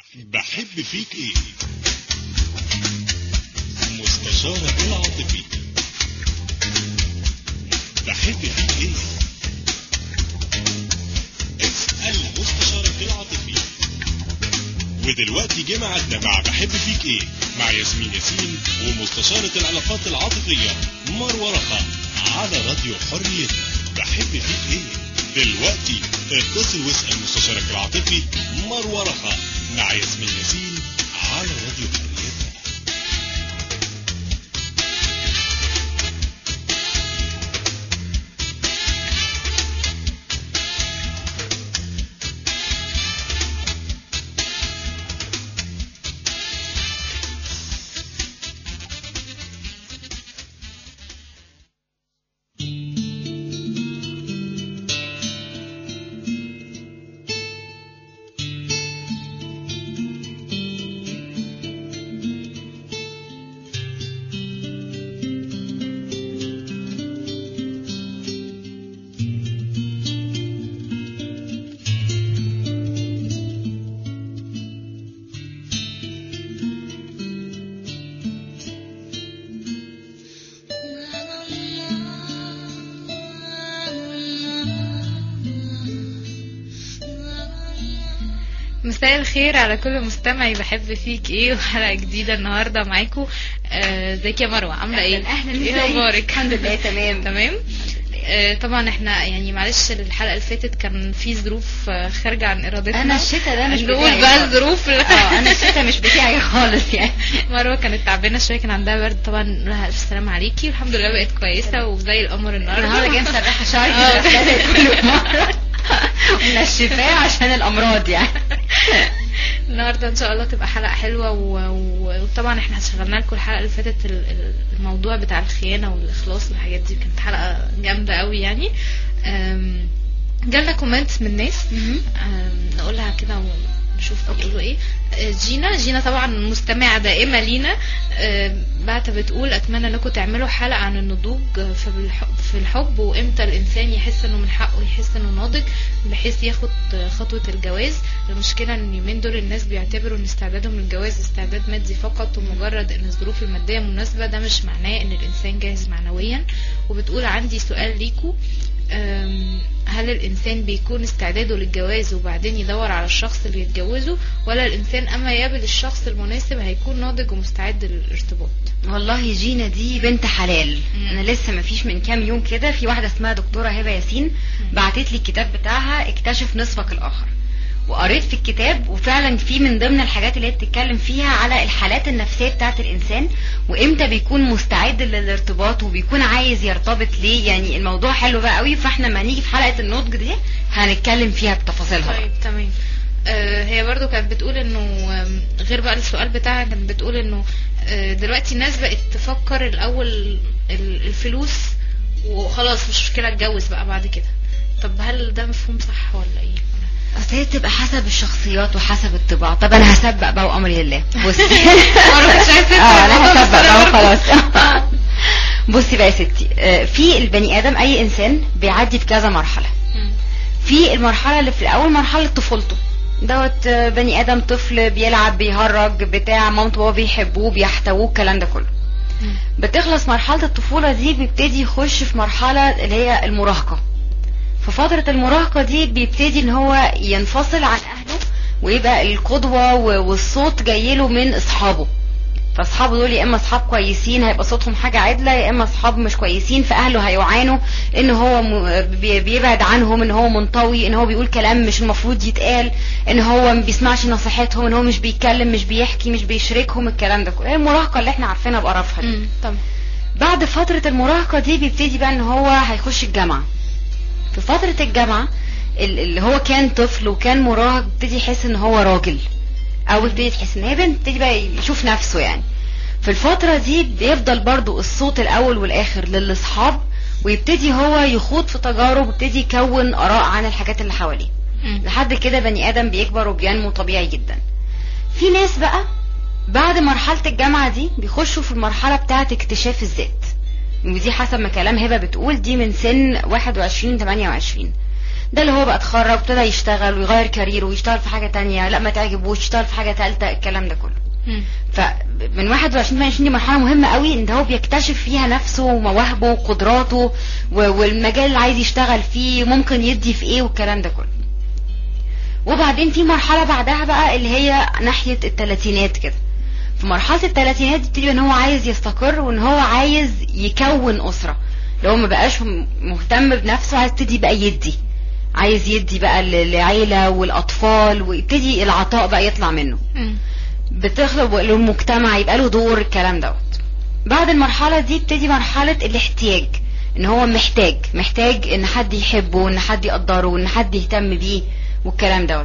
بحب فيك ايه مستشارك العاطفي بحب فيك ايه اسأل مستشارك العاطفي ودلوقتي جه ميعادنا مع بحب فيك ايه مع ياسمين ياسين ومستشارة العلاقات العاطفية مروة رخا على راديو حريتنا بحب فيك ايه دلوقتي اتصل واسأل مستشارك العاطفي مروة رخا مع ياسمين ياسين على راديو حريتنا مساء الخير على كل مستمعي بحب فيك ايه وحلقه جديده النهارده معاكم آه، ازيك يا مروه عامله ايه اهلا ايه ازيك؟ اخبارك الحمد لله تمام تمام آه، طبعا احنا يعني معلش الحلقه اللي فاتت كان في ظروف آه، خارجه عن ارادتنا انا الشتا ده مش نقول بتاعي بقى خالص. الظروف اللي اه انا الشتا مش بتاعي خالص يعني مروه كانت تعبانه شويه كان عندها برد طبعا نقول لها الف سلامه عليكي والحمد لله بقت كويسه وزي القمر النهارده النهارده جايه مسرحه شعري آه. كده زي كل مره منشفاه عشان الامراض يعني النهارده ان شاء الله تبقى حلقه حلوه و... و... وطبعا احنا شغلنا لكم الحلقه اللي فاتت ال- ال- الموضوع بتاع الخيانه والاخلاص والحاجات دي كانت حلقه جامده قوي يعني أم، جالنا كومنت من ناس أم، نقولها كده ونشوف بيقولوا ايه أه، جينا جينا طبعا مستمعة دائمة لينا أه، بعت بتقول اتمنى انكم تعملوا حلقة عن النضوج في الحب, في الحب وامتى الانسان يحس انه من حقه يحس انه ناضج بحيث ياخد خطوة الجواز المشكلة ان اليومين دول الناس بيعتبروا ان استعدادهم للجواز استعداد مادي فقط ومجرد ان الظروف المادية مناسبة ده مش معناه ان الانسان جاهز معنويا وبتقول عندي سؤال ليكو أم، هل الانسان بيكون استعداده للجواز وبعدين يدور على الشخص اللي يتجوزه ولا الانسان اما يقابل الشخص المناسب هيكون ناضج ومستعد للارتباط والله جينا دي بنت حلال مم. انا لسه ما فيش من كام يوم كده في واحده اسمها دكتوره هبه ياسين بعتت لي الكتاب بتاعها اكتشف نصفك الاخر وقريت في الكتاب وفعلا في من ضمن الحاجات اللي هي بتتكلم فيها على الحالات النفسيه بتاعت الانسان وامتى بيكون مستعد للارتباط وبيكون عايز يرتبط ليه يعني الموضوع حلو بقى قوي فاحنا لما نيجي في حلقه النضج دي هنتكلم فيها بتفاصيلها بقى. طيب تمام آه، هي برضو كانت بتقول انه آم، غير بقى السؤال بتاعها كانت بتقول انه آه، دلوقتي الناس بقت تفكر الاول ال- الفلوس وخلاص مش مشكلة اتجوز بقى بعد كده طب هل ده مفهوم صح ولا ايه اصل هي بتبقى حسب الشخصيات وحسب الطباع طب انا هسبق بقى وامري لله بصي مرة مش عايزة اه انا الموضوع هسبق بقى بصراحة. وخلاص بصي بقى يا ستي آه، في البني ادم اي انسان بيعدي بكذا مرحله مم. في المرحله اللي في الاول مرحله طفولته دوت آه، بني ادم طفل بيلعب بيهرج بتاع مامته وهو بيحبوه بيحتووه الكلام ده كله مم. بتخلص مرحلة الطفولة دي بيبتدي يخش في مرحلة اللي هي المراهقة في فترة المراهقة دي بيبتدي ان هو ينفصل عن اهله ويبقى القدوة و- والصوت جايله من اصحابه فاصحابه دول يا اما اصحاب كويسين هيبقى صوتهم حاجة عدلة يا اما اصحاب مش كويسين فاهله هيعانوا ان هو م- بي- بيبعد عنهم ان هو منطوي ان هو بيقول كلام مش المفروض يتقال ان هو ما بيسمعش نصيحتهم ان هو مش بيتكلم مش بيحكي مش بيشاركهم الكلام ده كله هي المراهقة اللي احنا عارفينها بقرفها دي مم. طبعا بعد فترة المراهقة دي بيبتدي بقى ان هو هيخش الجامعة في فترة الجامعة ال- اللي هو كان طفل وكان مراهق بيبتدي يحس ان هو راجل او بيبتدي تحس ان هي بنت بيبتدي بقى يشوف نفسه يعني في الفترة دي بيفضل برضو الصوت الاول والاخر للاصحاب ويبتدي هو يخوض في تجارب ويبتدي يكون اراء عن الحاجات اللي حواليه مم. لحد كده بني ادم بيكبر وبينمو طبيعي جدا في ناس بقى بعد مرحلة الجامعة دي بيخشوا في المرحلة بتاعة اكتشاف الذات ودي حسب ما كلام هبة بتقول دي من سن 21 ل 28 ده اللي هو بقى اتخرج وابتدى يشتغل ويغير كاريره ويشتغل في حاجه تانية لا ما تعجبوش يشتغل في حاجه ثالثه الكلام ده كله مم. فمن 21 ل 22 دي مرحله مهمه قوي ان هو بيكتشف فيها نفسه ومواهبه وقدراته و- والمجال اللي عايز يشتغل فيه ممكن يدي في ايه والكلام ده كله وبعدين في مرحله بعدها بقى اللي هي ناحيه الثلاثينات كده في مرحله الثلاثينات بتبتدي ان هو عايز يستقر وان هو عايز يكون اسره لو ما بقاش م- مهتم بنفسه عايز يبتدي بقى يدي عايز يدي بقى للعيله والاطفال ويبتدي العطاء بقى يطلع منه مم. بتخلق المجتمع يبقى له دور الكلام دوت بعد المرحلة دي بتدي مرحلة الاحتياج ان هو محتاج محتاج ان حد يحبه ان حد يقدره ان حد يهتم بيه والكلام دوت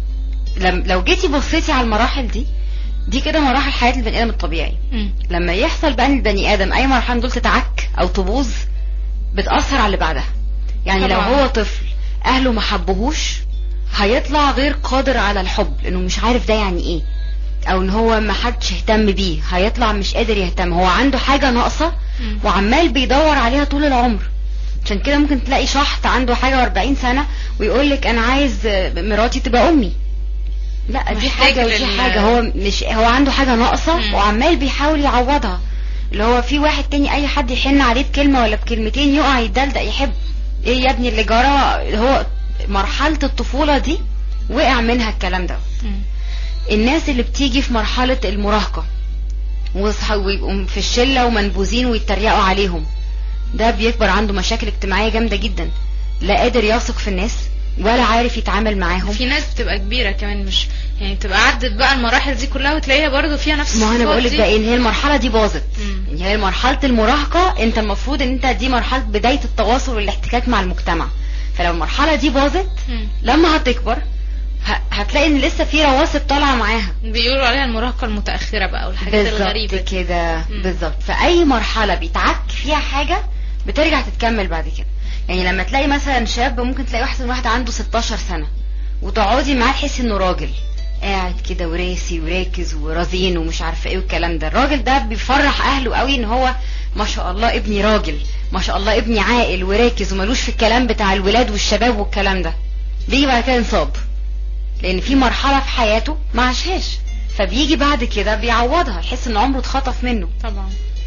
لم لو جيتي بصيتي على المراحل دي دي كده مراحل حياة البني ادم الطبيعي مم. لما يحصل بقى ان البني ادم اي مرحله من دول تتعك او تبوظ بتاثر على اللي بعدها يعني لو طبعاً. هو طفل اهله ما حبوهوش هيطلع غير قادر على الحب لانه مش عارف ده يعني ايه او ان هو ما حدش يهتم بيه هيطلع مش قادر يهتم هو عنده حاجه ناقصه مم. وعمال بيدور عليها طول العمر عشان كده ممكن تلاقي شحط عنده حاجه و40 سنه ويقول لك انا عايز مراتي تبقى امي لا دي محتاج حاجه ودي لل- حاجه هو مش هو عنده حاجه ناقصه مم. وعمال بيحاول يعوضها اللي هو في واحد تاني اي حد يحن عليه بكلمه ولا بكلمتين يقع يدلدق يحب ايه يا ابني اللي جرى هو مرحله الطفوله دي وقع منها الكلام ده مم. الناس اللي بتيجي في مرحله المراهقه وصح- ويبقوا في الشله ومنبوذين ويتريقوا عليهم ده بيكبر عنده مشاكل اجتماعيه جامده جدا لا قادر يثق في الناس ولا عارف يتعامل معاهم في ناس بتبقى كبيرة كمان مش يعني بتبقى عدت بقى المراحل دي كلها وتلاقيها برضو فيها نفس ما هو انا الصفات بقول لك دي. بقى ان هي المرحله دي باظت مم. يعني هي مرحله المراهقه انت المفروض ان انت دي مرحله بدايه التواصل والاحتكاك مع المجتمع فلو المرحله دي باظت مم. لما هتكبر ه- هتلاقي ان لسه في رواسب طالعه معاها بيقولوا عليها المراهقة المتأخرة بقى والحاجات الغريبة بالظبط دي. كده مم. بالظبط فاي مرحله بيتعك فيها حاجه بترجع تتكمل بعد كده يعني لما تلاقي مثلا شاب ممكن تلاقي واحد واحد عنده 16 سنه وتقعدي معاه تحسي انه راجل قاعد كده وراسي وراكز ورزين ومش عارفه ايه والكلام ده الراجل ده بيفرح اهله قوي ان هو ما شاء الله ابني راجل ما شاء الله ابني عاقل وراكز وملوش في الكلام بتاع الولاد والشباب والكلام ده بيجي بعد كده انصاب لان في مرحله في حياته ما عاشهاش فبيجي بعد كده بيعوضها يحس ان عمره اتخطف منه طبعا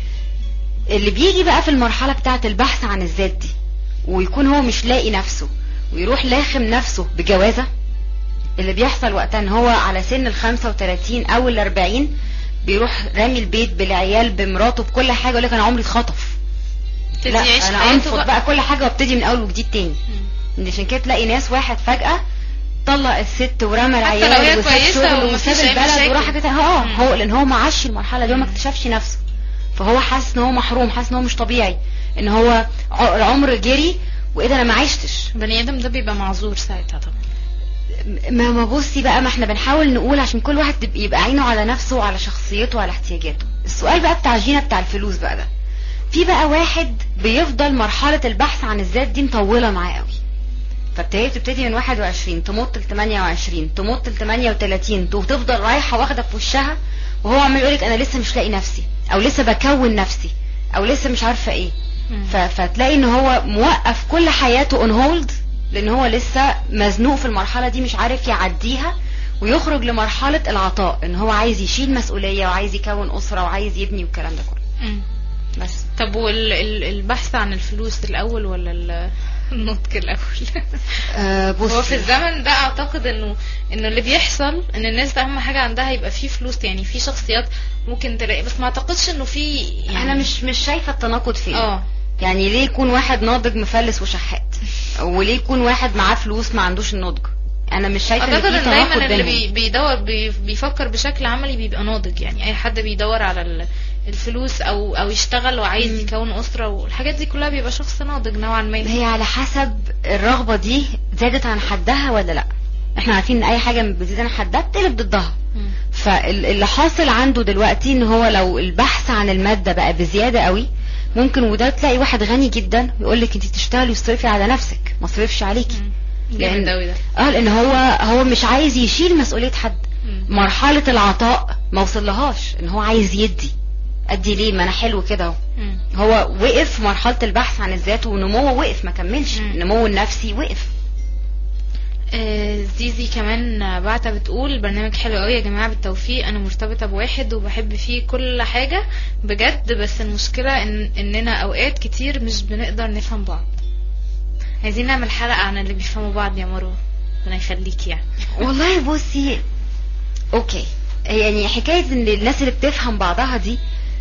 اللي بيجي بقى في المرحله بتاعه البحث عن الذات دي ويكون هو مش لاقي نفسه ويروح لاخم نفسه بجوازه اللي بيحصل وقتها ان هو على سن ال 35 او ال 40 بيروح رامي البيت بالعيال بمراته بكل حاجه يقول لك انا عمري اتخطف ابتدي لا يعيش انا حياته انفض بقى. بقى كل حاجه وابتدي من اول وجديد تاني مم. عشان كده تلاقي ناس واحد فجأة طلق الست ورمى حتى العيال لو هي وساب كويسة شغله ومفيش وساب أي البلد مشاكل. وراح حاجة تانية. اه مم. هو لان هو ما عاش المرحلة دي وما مم. اكتشفش نفسه فهو حاسس ان هو محروم حاسس ان هو مش طبيعي ان هو ع- العمر جري وايه ده انا ما عشتش البني ادم ده بيبقى معذور ساعتها طبعا ما ما بصي بقى ما احنا بنحاول نقول عشان كل واحد تبقى- يبقى عينه على نفسه وعلى شخصيته وعلى احتياجاته السؤال بقى بتاع جينا بتاع الفلوس بقى ده في بقى واحد بيفضل مرحلة البحث عن الذات دي مطولة معاه قوي فابتدي تبتدي من 21 تمط ل 28 تمط ل 38 وتفضل رايحة واخدة في وشها وهو عمال يقولك انا لسه مش لاقي نفسي او لسه بكون نفسي او لسه مش عارفة ايه مم. ف- فتلاقي ان هو موقف كل حياته اون هولد لان هو لسه مزنوق في المرحله دي مش عارف يعديها ويخرج لمرحله العطاء ان هو عايز يشيل مسؤوليه وعايز يكون اسره وعايز يبني والكلام ده كله مم. بس طب والبحث عن الفلوس الاول ولا ال- النطق الاول آه بص هو في الزمن ده اعتقد انه انه اللي بيحصل ان الناس اهم حاجه عندها يبقى فيه فلوس يعني في شخصيات ممكن تلاقي بس ما اعتقدش انه في يعني انا مش مش شايفه التناقض فين اه يعني ليه يكون واحد ناضج مفلس وشحات وليه يكون واحد معاه فلوس ما عندوش النضج انا مش شايفه اعتقد ان في ان تناقض دايما اللي بينهم بي بيدور بي بيفكر بشكل عملي بيبقى ناضج يعني اي حد بيدور على ال- الفلوس او او يشتغل وعايز مم. يكون اسره والحاجات دي كلها بيبقى شخص ناضج نوعا ما هي على حسب الرغبة دي زادت عن حدها ولا لا احنا عارفين ان اي حاجة بتزيد عن حدها بتقلب ضدها مم. فاللي حاصل عنده دلوقتي ان هو لو البحث عن المادة بقى بزيادة قوي ممكن وده تلاقي واحد غني جدا يقول لك انت تشتغلي وتصرفي على نفسك ما اصرفش عليكي مم. جامد لأن- اوي ده اه لان هو هو مش عايز يشيل مسؤولية حد مم. مرحلة العطاء ما وصلهاش ان هو عايز يدي ادي ليه ما انا حلو كده اهو مم. هو وقف في مرحلة البحث عن الذات ونموه وقف ما كملش مم. النمو النفسي وقف آه، زيزي كمان بعتها بتقول البرنامج حلو قوي يا جماعة بالتوفيق انا مرتبطة بواحد وبحب فيه كل حاجة بجد بس المشكلة إن اننا اوقات كتير مش بنقدر نفهم بعض عايزين نعمل حلقة عن اللي بيفهموا بعض يا مروة ربنا يخليك يعني والله بصي اوكي يعني حكاية ان الناس اللي بتفهم بعضها دي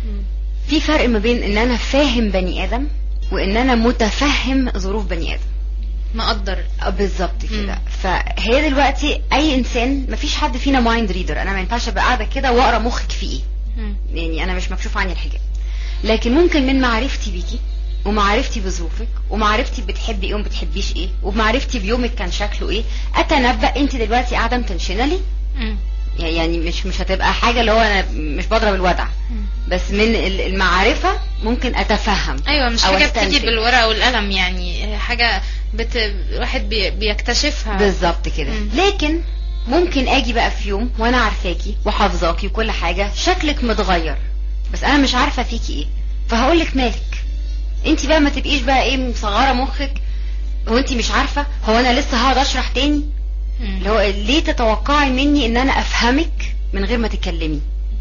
في فرق ما بين ان انا فاهم بني ادم وان انا متفهم ظروف بني ادم مقدر آه، بالظبط كده مم. فهي دلوقتي اي انسان مفيش حد فينا مايند ريدر انا ما ينفعش ابقى قاعده كده واقرا مخك في ايه مم. يعني انا مش مكشوف عني الحجاب لكن ممكن من معرفتي بيكي ومعرفتي بظروفك ومعرفتي بتحبي ايه وما بتحبيش ايه ومعرفتي بيومك كان شكله ايه اتنبأ انت دلوقتي قاعده متنشنالي مم. يعني مش مش هتبقى حاجه اللي هو انا مش بضرب الودع مم. بس من ال- المعرفه ممكن اتفهم ايوه مش أو حاجة بتيجي أستنتج. بالورقة والقلم يعني حاجة بت... الواحد بي... بيكتشفها بالظبط كده مم. لكن ممكن اجي بقى في يوم وانا عارفاكي وحافظاكي وكل حاجه شكلك متغير بس انا مش عارفه فيكي ايه فهقول لك مالك انت بقى ما تبقيش بقى ايه مصغره مخك هو انت مش عارفه هو انا لسه هقعد اشرح تاني مم. اللي هو ليه تتوقعي مني ان انا افهمك من غير ما تتكلمي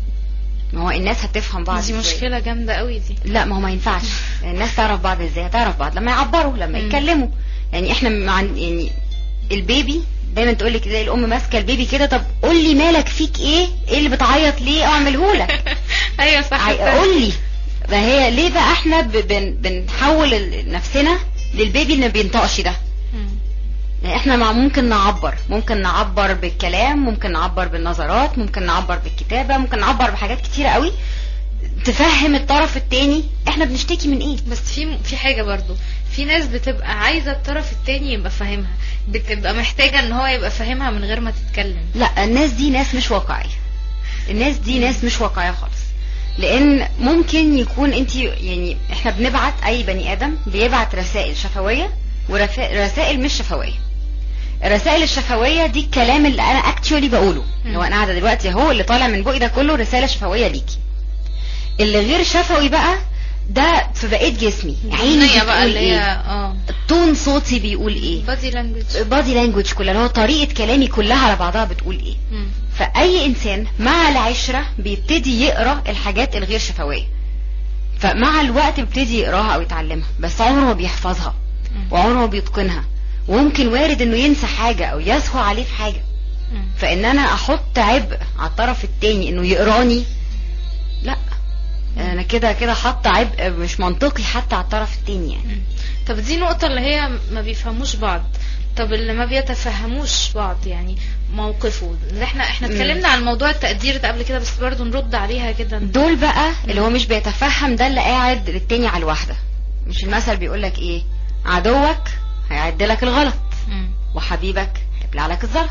ما هو الناس هتفهم بعض دي إزاي؟ مشكلة جامدة قوي دي لا ما هو ما ينفعش الناس تعرف بعض ازاي هتعرف بعض لما يعبروا لما مم. يتكلموا يعني احنا مع يعني البيبي دايما تقول لك زي الام ماسكه البيبي كده طب قول لي مالك فيك ايه ايه اللي بتعيط ليه اعمله لك ايوه صح قول لي ما هي ليه بقى احنا ب- بن بنحول ال- نفسنا للبيبي اللي ما بينطقش ده مم. يعني احنا مع ممكن نعبر ممكن نعبر بالكلام ممكن نعبر بالنظرات ممكن نعبر بالكتابة ممكن نعبر بحاجات كتيرة قوي تفهم الطرف التاني احنا بنشتكي من ايه بس في في حاجة برضو في ناس بتبقى عايزة الطرف التاني يبقى فاهمها بتبقى محتاجة ان هو يبقى فاهمها من غير ما تتكلم لا الناس دي ناس مش واقعية الناس دي ناس مش واقعية خالص لان ممكن يكون انت يعني احنا بنبعت اي بني ادم بيبعت رسائل شفوية ورسائل مش شفوية الرسائل الشفوية دي الكلام اللي انا اكتشولي بقوله مم. لو انا قاعدة دلوقتي اهو اللي طالع من بقي ده كله رسالة شفوية ليكي اللي غير شفوي بقى ده في بقية جسمي عيني الأغنية بقى بتقول اللي هي ايه اه تون صوتي بيقول ايه بادي لانجوج بادي لانجوج كلها اللي هو طريقة كلامي كلها على بعضها بتقول ايه فأي إنسان مع العشرة بيبتدي يقرأ الحاجات الغير شفوية فمع الوقت بيبتدي يقراها أو يتعلمها بس عمره ما بيحفظها وعمره ما بيتقنها وممكن وارد انه ينسى حاجة او يسهو عليه في حاجة فان انا احط عبء على الطرف التاني انه يقراني لا انا كده كده حاطه عبء مش منطقي حتى على الطرف التاني يعني طب دي نقطة اللي هي ما بيفهموش بعض طب اللي ما بيتفهموش بعض يعني موقفه اللي احنا احنا مم. اتكلمنا عن موضوع التقدير ده قبل كده بس برضه نرد عليها كده دول بقى اللي هو مش بيتفهم ده اللي قاعد للتاني على الواحدة مش المثل بيقولك ايه عدوك هيعدلك الغلط مم. وحبيبك هيبلع لك الزلط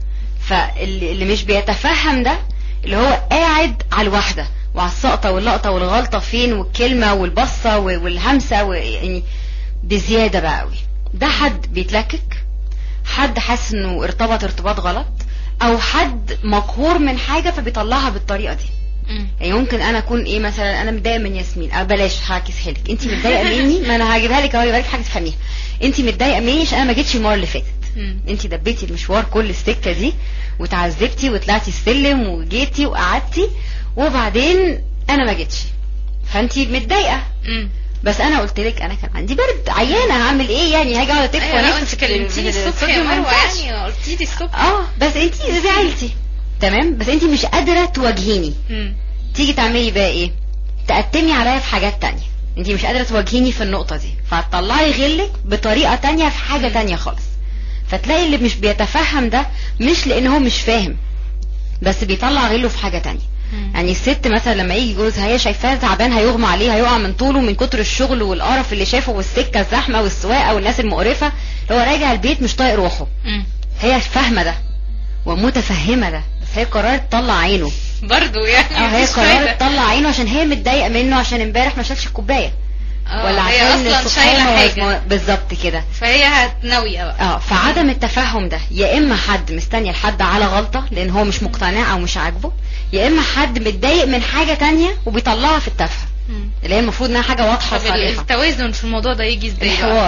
فاللي اللي مش بيتفهم ده اللي هو قاعد على الواحدة وعلى السقطة واللقطة والغلطة فين والكلمة والبصة و- والهمسة و- يعني بزيادة بقى قوي ده حد بيتلكك حد حاسس انه ارتبط ارتباط غلط او حد مقهور من حاجة فبيطلعها بالطريقة دي مم. يعني ممكن انا اكون ايه مثلا انا متضايقه من ياسمين أو بلاش هعكسها لك انت متضايقه مني ما انا هجيبها لك اهو يبقى لك حاجه تفهميها انت متضايقه مني عشان انا ما جيتش المره اللي فاتت مم. انت دبيتي المشوار كل السكه دي وتعذبتي وطلعتي السلم وجيتي وقعدتي وبعدين انا ما جيتش فانت متضايقه مم. بس انا قلت لك انا كان عندي برد عيانه هعمل ايه يعني هاجي اقعد اتف ايوه لا ونفس انت في كلمتيني الصبح الاستوديو يا ما مروه ينفعش. يعني قلتي لي الصبح اه بس انت زعلتي تمام بس انت مش قادره تواجهيني مم. تيجي تعملي بقى ايه تقتمي عليا في حاجات تانية انت مش قادرة تواجهيني في النقطة دي فهتطلعي غلك بطريقة تانية في حاجة مم. تانية خالص فتلاقي اللي مش بيتفهم ده مش لان هو مش فاهم بس بيطلع غله في حاجة تانية مم. يعني الست مثلا لما يجي جوزها هي شايفاه تعبان هيغمى عليه هيقع من طوله من كتر الشغل والقرف اللي شافه والسكة الزحمة والسواقة والناس المقرفة هو راجع البيت مش طايق روحه مم. هي فاهمة ده ومتفهمة ده بس هي قررت تطلع عينه برضه يعني اه هي مفيش فايدة. قررت تطلع عينه عشان هي متضايقه منه عشان امبارح ما شالش الكوبايه اه، ولا هي عشان اصلا السكر شايله ما حاجه وزنه- بالظبط كده فهي هتناويه بقى اه فعدم التفهم ده يا اما حد مستني الحد على غلطه لان هو مش مقتنع او مش عاجبه يا اما حد متضايق من حاجه تانية وبيطلعها في التافهه مم. اللي هي المفروض انها حاجه واضحه طب وصريحه التوازن في الموضوع ده يجي ازاي بقى؟ الحوار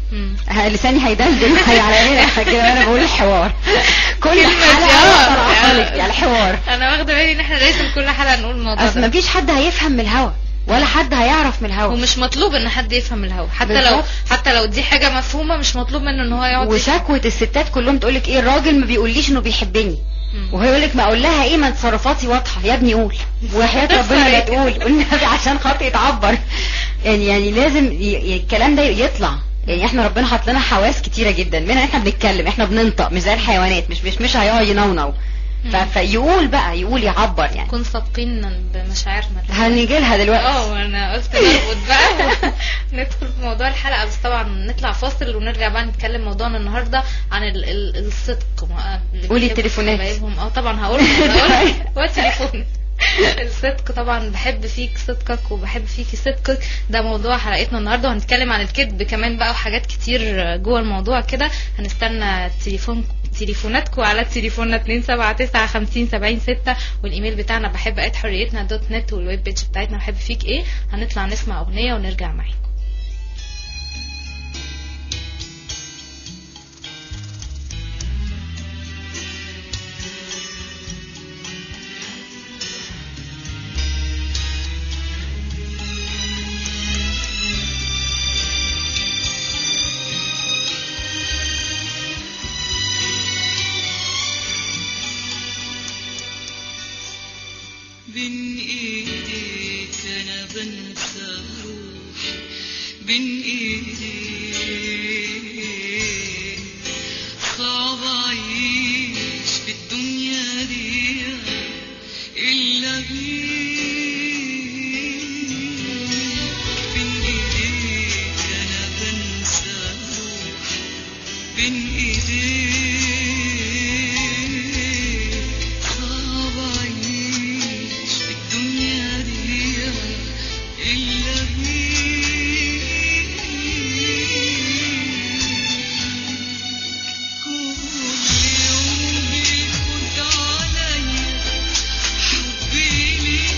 مم. ه- لساني هيدلدل هي على هنا كده وانا بقول الحوار كل كلمة حلقه آه. طالعة لك على الحوار انا واخده بالي ان احنا لازم كل حلقه نقول الموضوع اصل ده مفيش حد هيفهم من الهوا ولا حد هيعرف من الهوا ومش مطلوب ان حد يفهم الهوا حتى لو بالظبط. حتى لو دي حاجه مفهومه مش مطلوب منه ان هو يقعد وشكوة الستات كلهم تقولك ايه الراجل ما بيقوليش انه بيحبني مم. وهي يقولك ما اقول لها ايه ما تصرفاتي واضحه يا ابني قول وحياه ربنا لا تقول قول النبي عشان خاطر يتعبر يعني يعني لازم ي... ي... الكلام ده يطلع يعني احنا ربنا حاط لنا حواس كتيره جدا منها احنا بنتكلم احنا بننطق مش زي الحيوانات مش مش مش هيقعد ينونو ف... مم. فيقول بقى يقول يعبر يعني نكون صادقين بمشاعرنا هنيجي لها دلوقتي اه انا قلت نربط بقى ندخل في موضوع الحلقه بس طبعا نطلع فاصل ونرجع بقى نتكلم موضوعنا النهارده عن ال ال الصدق ما- اللي قولي بيحبوا التليفونات. حبايبهم. اه طبعا هقول هقول والتليفون الصدق طبعا بحب فيك صدقك وبحب فيكي صدقك ده موضوع حلقتنا النهارده وهنتكلم عن الكذب كمان بقى وحاجات كتير جوه الموضوع كده هنستنى تليفون تليفوناتكم على تليفوننا 279 50 70 6 والايميل بتاعنا بحب ات حريتنا دوت نت والويب بيج بتاعتنا بحب فيك ايه هنطلع نسمع اغنيه ونرجع معاكم بين ايديك انا بنسى روحي بين ايديك صعب اعيش في الدنيا دي الا بيك بين ايديك انا بنسى روحي بين ايديك صعب اعيش في الدنيا دي الا بيك كل يوم بيفوت عليا حبي ليك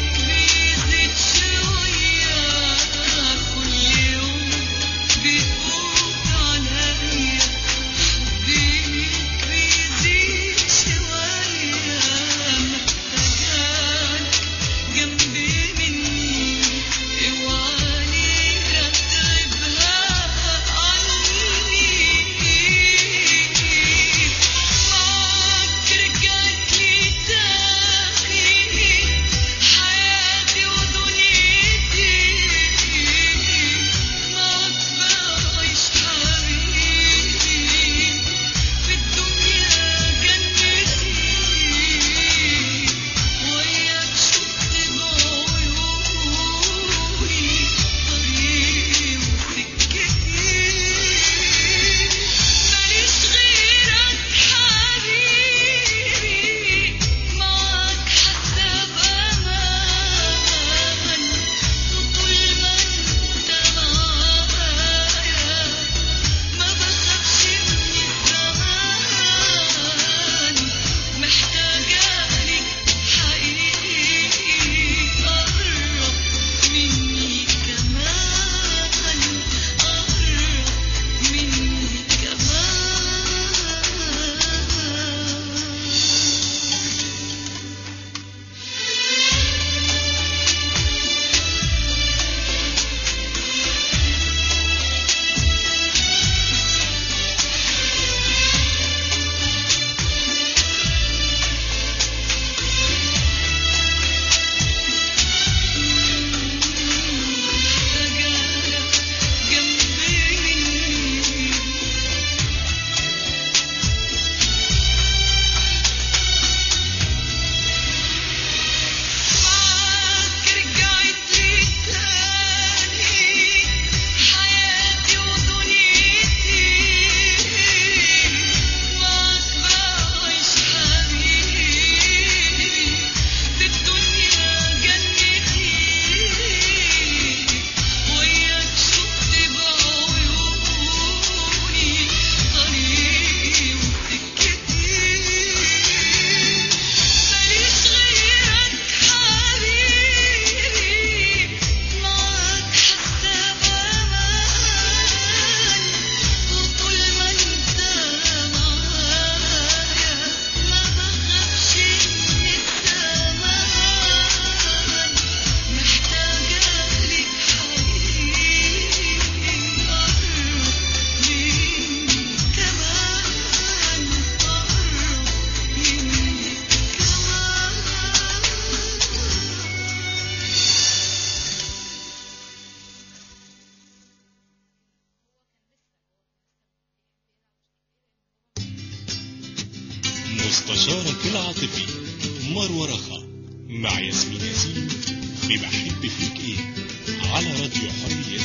مستشارك العاطفي مروة رخا مع ياسمين ياسين في بحب فيك ايه على راديو حرية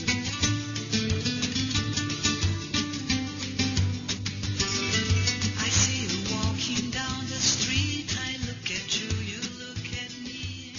I see you walking down the street. I look at you, you look at me.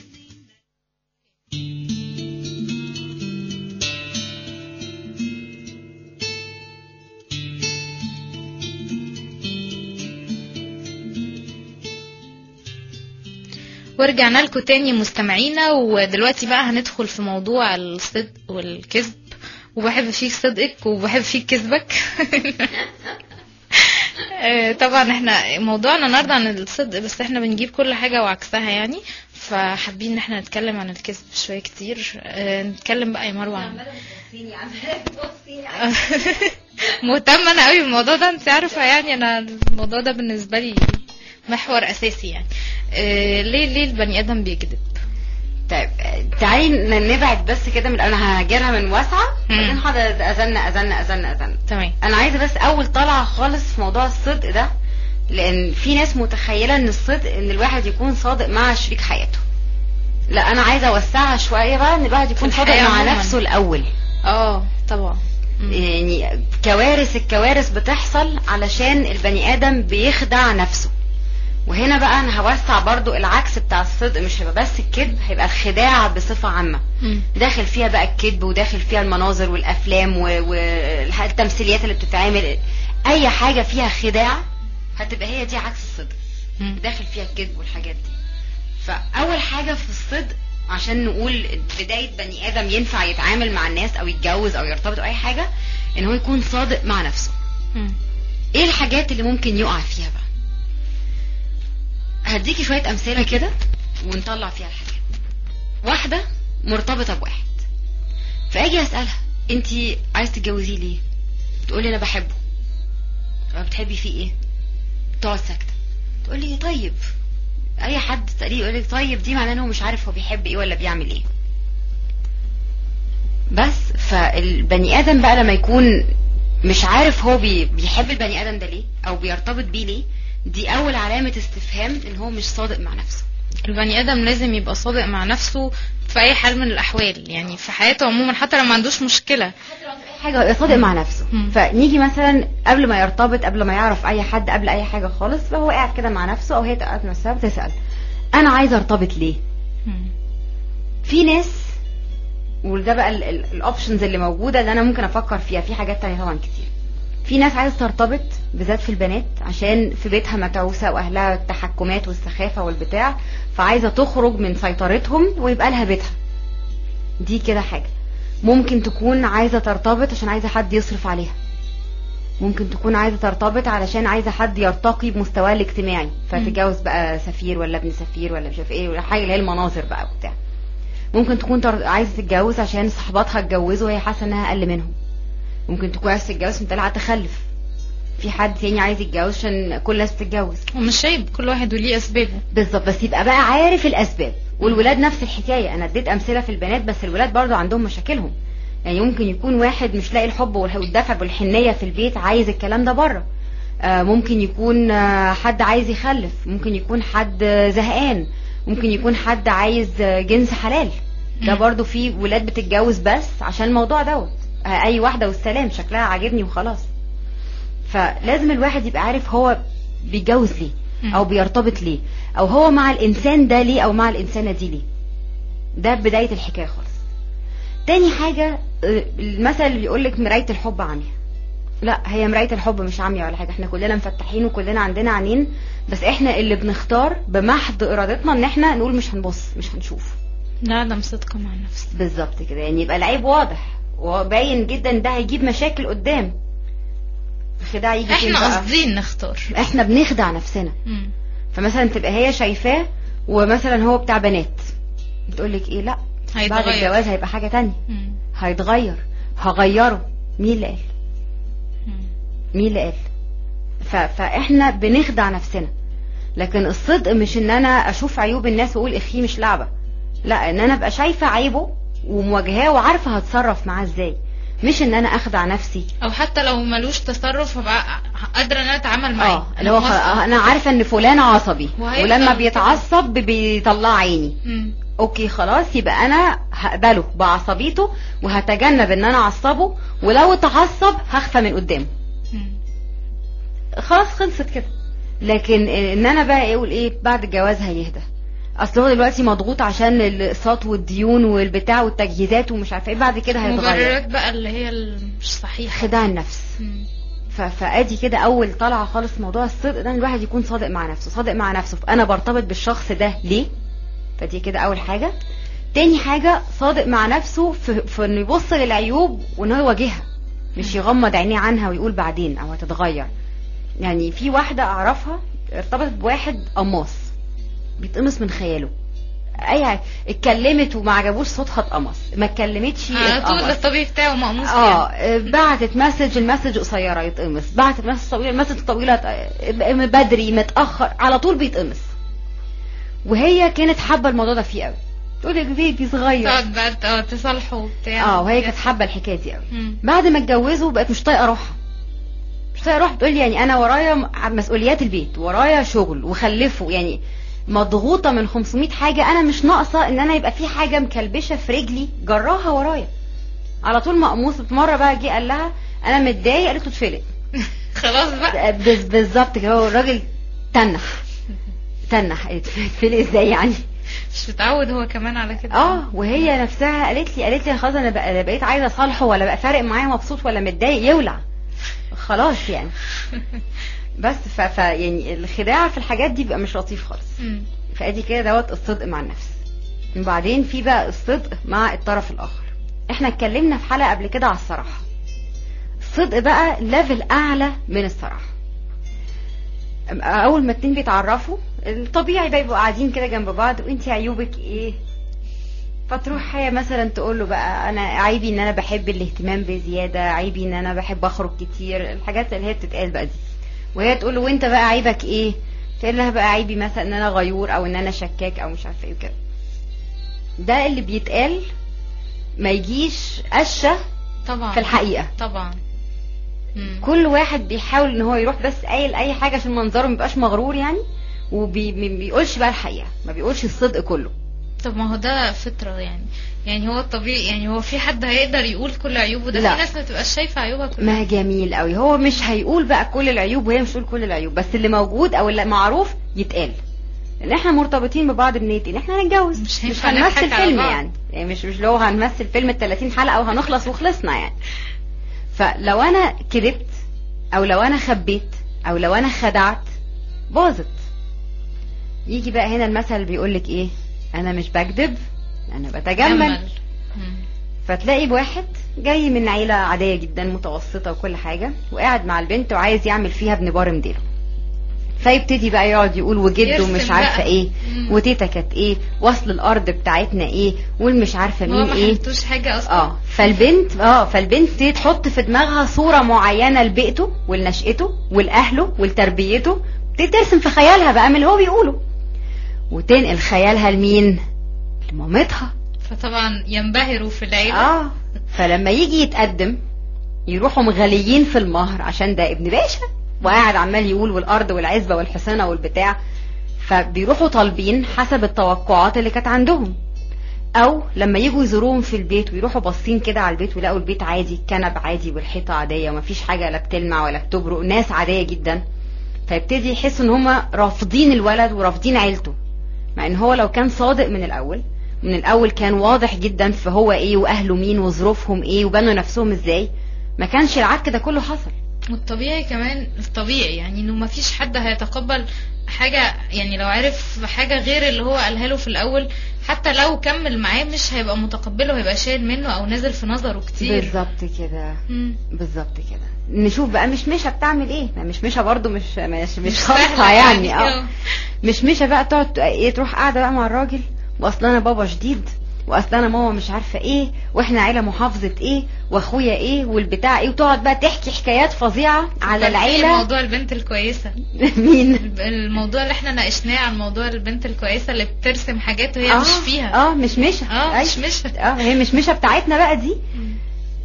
ورجعنا لكم تاني مستمعينا ودلوقتي بقى هندخل في موضوع الصدق والكذب وبحب فيك صدقك وبحب فيك كذبك آه، طبعا احنا موضوعنا النهارده عن الصدق بس احنا بنجيب كل حاجة وعكسها يعني فحابين ان احنا نتكلم عن الكذب شوية كتير آه، نتكلم بقى يا مروة عن مهتمة انا قوي بالموضوع ده انت عارفة يعني انا الموضوع ده بالنسبة لي محور اساسي يعني آه، ليه ليه البني ادم بيكذب طيب تعالي ن- نبعد بس كده من انا هجيرها من واسعه مم. بعدين هقعد ازن ازن ازن ازن تمام انا عايزه بس اول طلعه خالص في موضوع الصدق ده لان في ناس متخيله ان الصدق ان الواحد يكون صادق مع شريك حياته لا انا عايزه اوسعها شويه بقى ان الواحد يكون في صادق الحياة مع عموماً. نفسه الاول اه طبعا مم. يعني كوارث الكوارث بتحصل علشان البني ادم بيخدع نفسه وهنا بقى انا هوسع برضو العكس بتاع الصدق مش هيبقى بس الكذب هيبقى الخداع بصفة عامة مم. داخل فيها بقى الكذب وداخل فيها المناظر والافلام والتمثيليات اللي بتتعمل اي حاجة فيها خداع هتبقى هي دي عكس الصدق مم. داخل فيها الكذب والحاجات دي فاول حاجة في الصدق عشان نقول بداية بني ادم ينفع يتعامل مع الناس او يتجوز او يرتبط او اي حاجة ان هو يكون صادق مع نفسه مم. ايه الحاجات اللي ممكن يقع فيها بقى هديكي شوية امثلة كده ونطلع فيها الحاجات واحدة مرتبطة بواحد فاجي اسألها انتي عايز تتجوزيه ليه تقولي انا بحبه طب بتحبي فيه ايه تقعد ساكتة تقولي طيب اي حد تسأليه يقولك طيب دي معناه انه مش عارف هو بيحب ايه ولا بيعمل ايه بس فالبني ادم بقى لما يكون مش عارف هو بي بيحب البني ادم ده ليه او بيرتبط بيه ليه دي اول علامة استفهام ان هو مش صادق مع نفسه البني ادم لازم يبقى صادق مع نفسه في اي حال من الاحوال يعني في حياته عموما حتى لو ما عندوش مشكله حاجة يبقى صادق مع نفسه مم. فنيجي مثلا قبل ما يرتبط قبل ما يعرف اي حد قبل اي حاجة خالص فهو قاعد كده مع نفسه او هي قاعدة مع نفسها بتسأل انا عايزة ارتبط ليه مم. في ناس وده بقى الاوبشنز اللي موجودة اللي انا ممكن افكر فيها في حاجات تانية طبعا كتير في ناس عايزة ترتبط بالذات في البنات عشان في بيتها متعوسة واهلها التحكمات والسخافة والبتاع فعايزة تخرج من سيطرتهم ويبقى لها بيتها دي كده حاجة ممكن تكون عايزة ترتبط عشان عايزة حد يصرف عليها ممكن تكون عايزة ترتبط علشان عايزة حد يرتقي بمستواها الاجتماعي فتتجوز بقى سفير ولا ابن سفير ولا مش عارف ايه ولا حاجة اللي هي المناظر بقى وبتاع ممكن تكون تر... عايزة تتجوز عشان صحباتها اتجوزوا وهي حاسة انها اقل منهم ممكن تكون عايزة تتجوز عشان طلعت تخلف في حد تاني عايز يتجوز عشان كل الناس بتتجوز ومش عيب كل واحد وليه اسبابه بالظبط بس يبقى بقى عارف الاسباب والولاد نفس الحكايه انا اديت امثله في البنات بس الولاد برضو عندهم مشاكلهم يعني ممكن يكون واحد مش لاقي الحب والح- والدفع والحنيه في البيت عايز الكلام ده بره آه، ممكن يكون آه، حد عايز يخلف ممكن يكون حد آه، زهقان ممكن يكون حد عايز آه، جنس حلال ده مم. برضو في ولاد بتتجوز بس عشان الموضوع دوت آه، اي واحده والسلام شكلها عاجبني وخلاص فلازم الواحد يبقى عارف هو بيتجوز ليه مم. او بيرتبط ليه او هو مع الانسان ده ليه او مع الانسانه دي ليه ده بدايه الحكايه خالص تاني حاجه آه، المثل اللي بيقول لك مرايه الحب عمياء لا هي مرايه الحب مش عمياء ولا حاجه احنا كلنا مفتحين وكلنا عندنا عينين بس احنا اللي بنختار بمحض ارادتنا ان احنا نقول مش هنبص مش هنشوف نعدم صدق مع النفس بالظبط كده يعني يبقى العيب واضح وباين جدا ده هيجيب مشاكل قدام الخداع يجي فين احنا بقى؟ قاصدين نختار احنا بنخدع نفسنا مم. فمثلا تبقى هي شايفاه ومثلا هو بتاع بنات بتقول لك ايه لا بعد هيتغير. الجواز هيبقى حاجه تانية مم. هيتغير هغيره مين اللي قال مم. مين اللي قال ف... فاحنا بنخدع نفسنا لكن الصدق مش ان انا اشوف عيوب الناس واقول اخي مش لعبه لا ان انا ابقى شايفه عيبه ومواجهاه وعارفه هتصرف معاه ازاي مش ان انا اخدع نفسي او حتى لو ملوش تصرف هبقى قادره ان انا اتعامل معاه اه اللي هو خ- موافقة. انا عارفه ان فلان عصبي وهيفضل ولما كده. بيتعصب بيطلع عيني مم. اوكي خلاص يبقى انا هقبله بعصبيته وهتجنب ان انا اعصبه ولو اتعصب هخفى من قدامه مم. خلاص خلصت كده لكن ان انا بقى اقول ايه بعد الجواز هيهدى اصل هو دلوقتي مضغوط عشان الاقساط والديون والبتاع والتجهيزات ومش عارفه ايه بعد كده هيتغير مبررات بقى اللي هي مش صحيحه خداع النفس مم. ف- فادي كده اول طلعه خالص موضوع الصدق ده إن الواحد يكون صادق مع نفسه صادق مع نفسه فانا برتبط بالشخص ده ليه فدي كده اول حاجه تاني حاجه صادق مع نفسه في, في انه يبص للعيوب وان هو يواجهها مش يغمض عينيه عنها ويقول بعدين او هتتغير يعني في واحده اعرفها ارتبطت بواحد قماص بيتقمص من خياله اي حاجة. اتكلمت وما عجبوش صوتها اتقمص ما اتكلمتش على طول اتقمص. ده الطبيعي بتاعه مقموص اه يعني. بعتت مسج المسج قصيره يتقمص بعتت مسج طويله المسج طويله ت- بدري متاخر على طول بيتقمص وهي كانت حابه الموضوع ده فيه قوي تقول لي بيبي صغير تقعد بقى ت- اه تصالحه وبتاع اه وهي كانت حابه الحكايه دي قوي مم. بعد ما اتجوزوا بقت مش طايقه روحها مش طايقه روحها بتقول لي يعني انا ورايا م- مسؤوليات البيت ورايا شغل وخلفه يعني مضغوطه من 500 حاجه انا مش ناقصه ان انا يبقى في حاجه مكلبشه في رجلي جراها ورايا على طول مقموص في مره بقى جه قال لها انا متضايق قالت له اتفلق خلاص بقى بز- بالظبط كده هو الراجل تنح تنح قالت اتفلق ازاي يعني مش متعود هو كمان على كده اه وهي نفسها قالت لي قالت لي خلاص انا بقى أنا بقيت عايزه اصالحه ولا بقى فارق معايا مبسوط ولا متضايق يولع خلاص يعني بس ف... ف يعني الخداع في الحاجات دي بيبقى مش لطيف خالص مم. فادي كده دوت الصدق مع النفس وبعدين في بقى الصدق مع الطرف الاخر احنا اتكلمنا في حلقه قبل كده على الصراحه الصدق بقى ليفل اعلى من الصراحه اول ما اتنين بيتعرفوا الطبيعي بقى يبقوا قاعدين كده جنب بعض وانت عيوبك ايه فتروح هي مثلا تقول له بقى انا عيبي ان انا بحب الاهتمام بزياده عيبي ان انا بحب اخرج كتير الحاجات اللي هي بتتقال بقى دي وهي تقول له وانت بقى عيبك ايه تقول لها بقى عيبي مثلا ان انا غيور او ان انا شكاك او مش عارفه ايه وكده ده اللي بيتقال ما يجيش قشه طبعا في الحقيقه طبعا مم. كل واحد بيحاول ان هو يروح بس قايل اي حاجه عشان منظره ميبقاش مغرور يعني وما بيقولش بقى الحقيقه ما بيقولش الصدق كله طب ما هو ده فطرة يعني يعني هو الطبيعي يعني هو في حد هيقدر يقول كل عيوبه ده لا. في ناس ما تبقاش شايفة عيوبها كلها ما جميل قوي هو مش هيقول بقى كل العيوب وهي مش تقول كل العيوب بس اللي موجود او اللي معروف يتقال ان احنا مرتبطين ببعض بنية ان احنا هنتجوز مش مش هينفع هنمثل نضحك على فيلم بعض. يعني. يعني مش مش لو هنمثل فيلم ال 30 حلقه وهنخلص وخلصنا يعني فلو انا كذبت او لو انا خبيت او لو انا خدعت باظت يجي بقى هنا المثل اللي بيقول لك ايه انا مش بكذب انا بتجمل جمل. مم. فتلاقي بواحد جاي من عيلة عادية جدا متوسطة وكل حاجة وقاعد مع البنت وعايز يعمل فيها ابن بار مديره فيبتدي بقى يقعد يقول وجده يرسم مش عارفة بقى. ايه مم. وتيتا كانت ايه واصل الارض بتاعتنا ايه والمش عارفة هو مين ما ايه حلتوش حاجة اصلا اه فالبنت اه فالبنت تيجي تحط في دماغها صورة معينة لبيئته ولنشأته ولأهله ولتربيته تبتدي ترسم في خيالها بقى من اللي هو بيقوله وتنقل خيالها لمين؟ لمامتها فطبعا ينبهروا في العيلة اه فلما يجي يتقدم يروحوا مغاليين في المهر عشان ده ابن باشا وقاعد عمال يقول والارض والعزبه والحصانه والبتاع فبيروحوا طالبين حسب التوقعات اللي كانت عندهم او لما يجوا يزوروهم في البيت ويروحوا باصين كده على البيت ويلاقوا البيت عادي الكنب عادي والحيطه عاديه ومفيش حاجه لا بتلمع ولا بتبرق ناس عاديه جدا فيبتدي يحسوا ان هما رافضين الولد ورافضين عيلته مع ان هو لو كان صادق من الاول من الاول كان واضح جدا في هو ايه واهله مين وظروفهم ايه وبنوا نفسهم ازاي ما كانش العك ده كله حصل والطبيعي كمان الطبيعي يعني انه ما فيش حد هيتقبل حاجة يعني لو عرف حاجة غير اللي هو قالها له في الاول حتى لو كمل معاه مش هيبقى متقبله هيبقى شايل منه او نازل في نظره كتير بالظبط كده مم. بالظبط كده نشوف بقى مش مشة بتعمل ايه ما مش مشة برضو مش مش مش سهلة خاصة يعني اه آه. مش مشة بقى تقعد ت- ايه تروح قاعدة بقى مع الراجل واصل انا بابا شديد واصل انا ماما مش عارفة ايه واحنا عيلة محافظة ايه واخويا ايه والبتاع ايه وتقعد بقى تحكي حكايات فظيعة على فكرتني العيلة موضوع البنت الكويسة مين الب- الموضوع اللي احنا ناقشناه عن موضوع البنت الكويسة اللي بترسم حاجات وهي آه، مش فيها اه مش مشة اه أيوة. مش مش اه هي مش مشة بتاعتنا بقى دي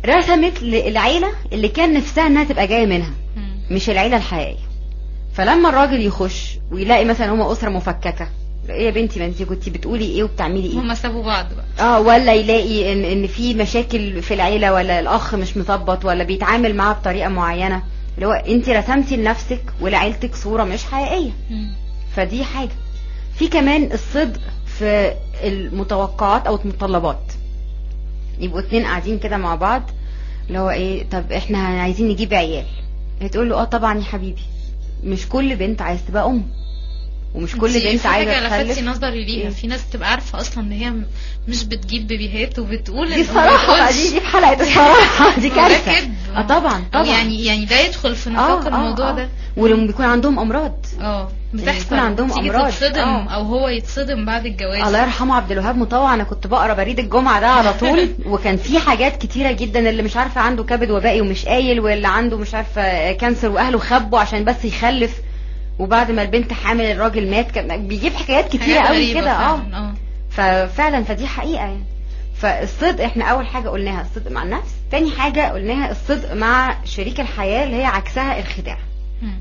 رسمت للعيله اللي كان نفسها انها تبقى جايه منها مم. مش العيله الحقيقيه فلما الراجل يخش ويلاقي مثلا هما اسره مفككه ايه يا بنتي ما انت كنتي بتقولي ايه وبتعملي ايه هما سابوا بعض بقى اه ولا يلاقي ان ان في مشاكل في العيله ولا الاخ مش مظبط ولا بيتعامل معاه بطريقه معينه اللي هو انت رسمتي لنفسك ولعيلتك صوره مش حقيقيه مم. فدي حاجه في كمان الصدق في المتوقعات او المتطلبات يبقوا اتنين قاعدين كده مع بعض اللي هو ايه طب احنا عايزين نجيب عيال هي تقول له اه طبعا يا حبيبي مش كل بنت عايز تبقى ام ومش كل انتي بنت في عايزه حاجه لفتي تخلف نظري ليها إيه؟ في ناس بتبقى عارفه اصلا ان هي م- مش بتجيب بيبيهات وبتقول دي إن ما الصراحه بقى، بتقولش. دي دي في حلقه الصراحه دي ده كارثه كذب. اه طبعا أو طبعا يعني يعني ده يدخل في نطاق الموضوع ده ولما بيكون عندهم امراض اه بتحصل يكون عندهم تيجي أمراض. تتصدم آه. او هو يتصدم بعد الجواز الله يرحمه عبد الوهاب مطوع انا كنت بقرا بريد الجمعه ده على طول وكان في حاجات كتيره جدا اللي مش عارفه عنده كبد وبائي ومش قايل واللي عنده مش عارفه كانسر واهله خبوا عشان بس يخلف وبعد ما البنت حامل الراجل مات كان بيجيب حكايات كتيره حاجات قوي غريبة كده اه فعلاً، اه ففعلا فدي حقيقه يعني فالصدق احنا اول حاجه قلناها الصدق مع النفس تاني حاجه قلناها الصدق مع شريك الحياه اللي هي عكسها الخداع مم.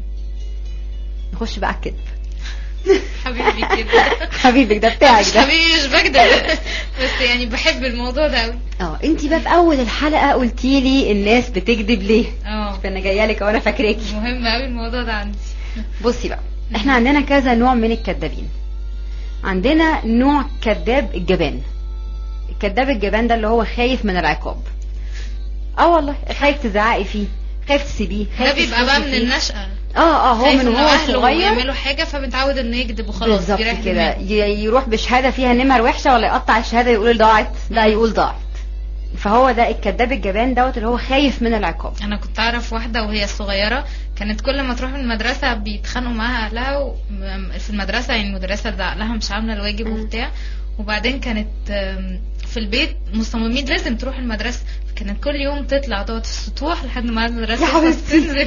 نخش بقى على الكذب حبيبي كده حبيبك ده بتاعك مش ده حبيبي مش بكدب بس يعني بحب الموضوع ده قوي اه انت بقى في اول الحلقه قلتي لي الناس بتكذب ليه اه فانا جايه لك وانا فاكراكي مهم قوي الموضوع ده عندي بصي بقى احنا عندنا كذا نوع من الكذابين عندنا نوع كذاب الجبان الكذاب الجبان ده اللي هو خايف من العقاب اه والله خايف تزعقي فيه خايف تسيبيه ده خايف بيبقى بقى تشوفي من فيه. النشأة اه اه هو خايف من إن وهو اهله صغير يعملوا حاجة فمتعود انه يكذب وخلاص بالظبط بيريح كده دماغه. ي- يروح بشهاده فيها نمر وحشه ولا يقطع الشهاده يقول ضاعت لا يقول ضاعت فهو ده الكذاب الجبان دوت اللي هو خايف من العقاب انا كنت اعرف واحده وهي صغيره كانت كل ما تروح من المدرسه بيتخانقوا معاها اهلها و- م- في المدرسه يعني المدرسه تزعق لها مش عامله الواجب مم. وبتاع وبعدين كانت آم، في البيت مصممين لازم تروح المدرسه فكانت كل يوم تطلع تقعد في السطوح لحد ما المدرسه يا تخلص حبيبتي. تنزل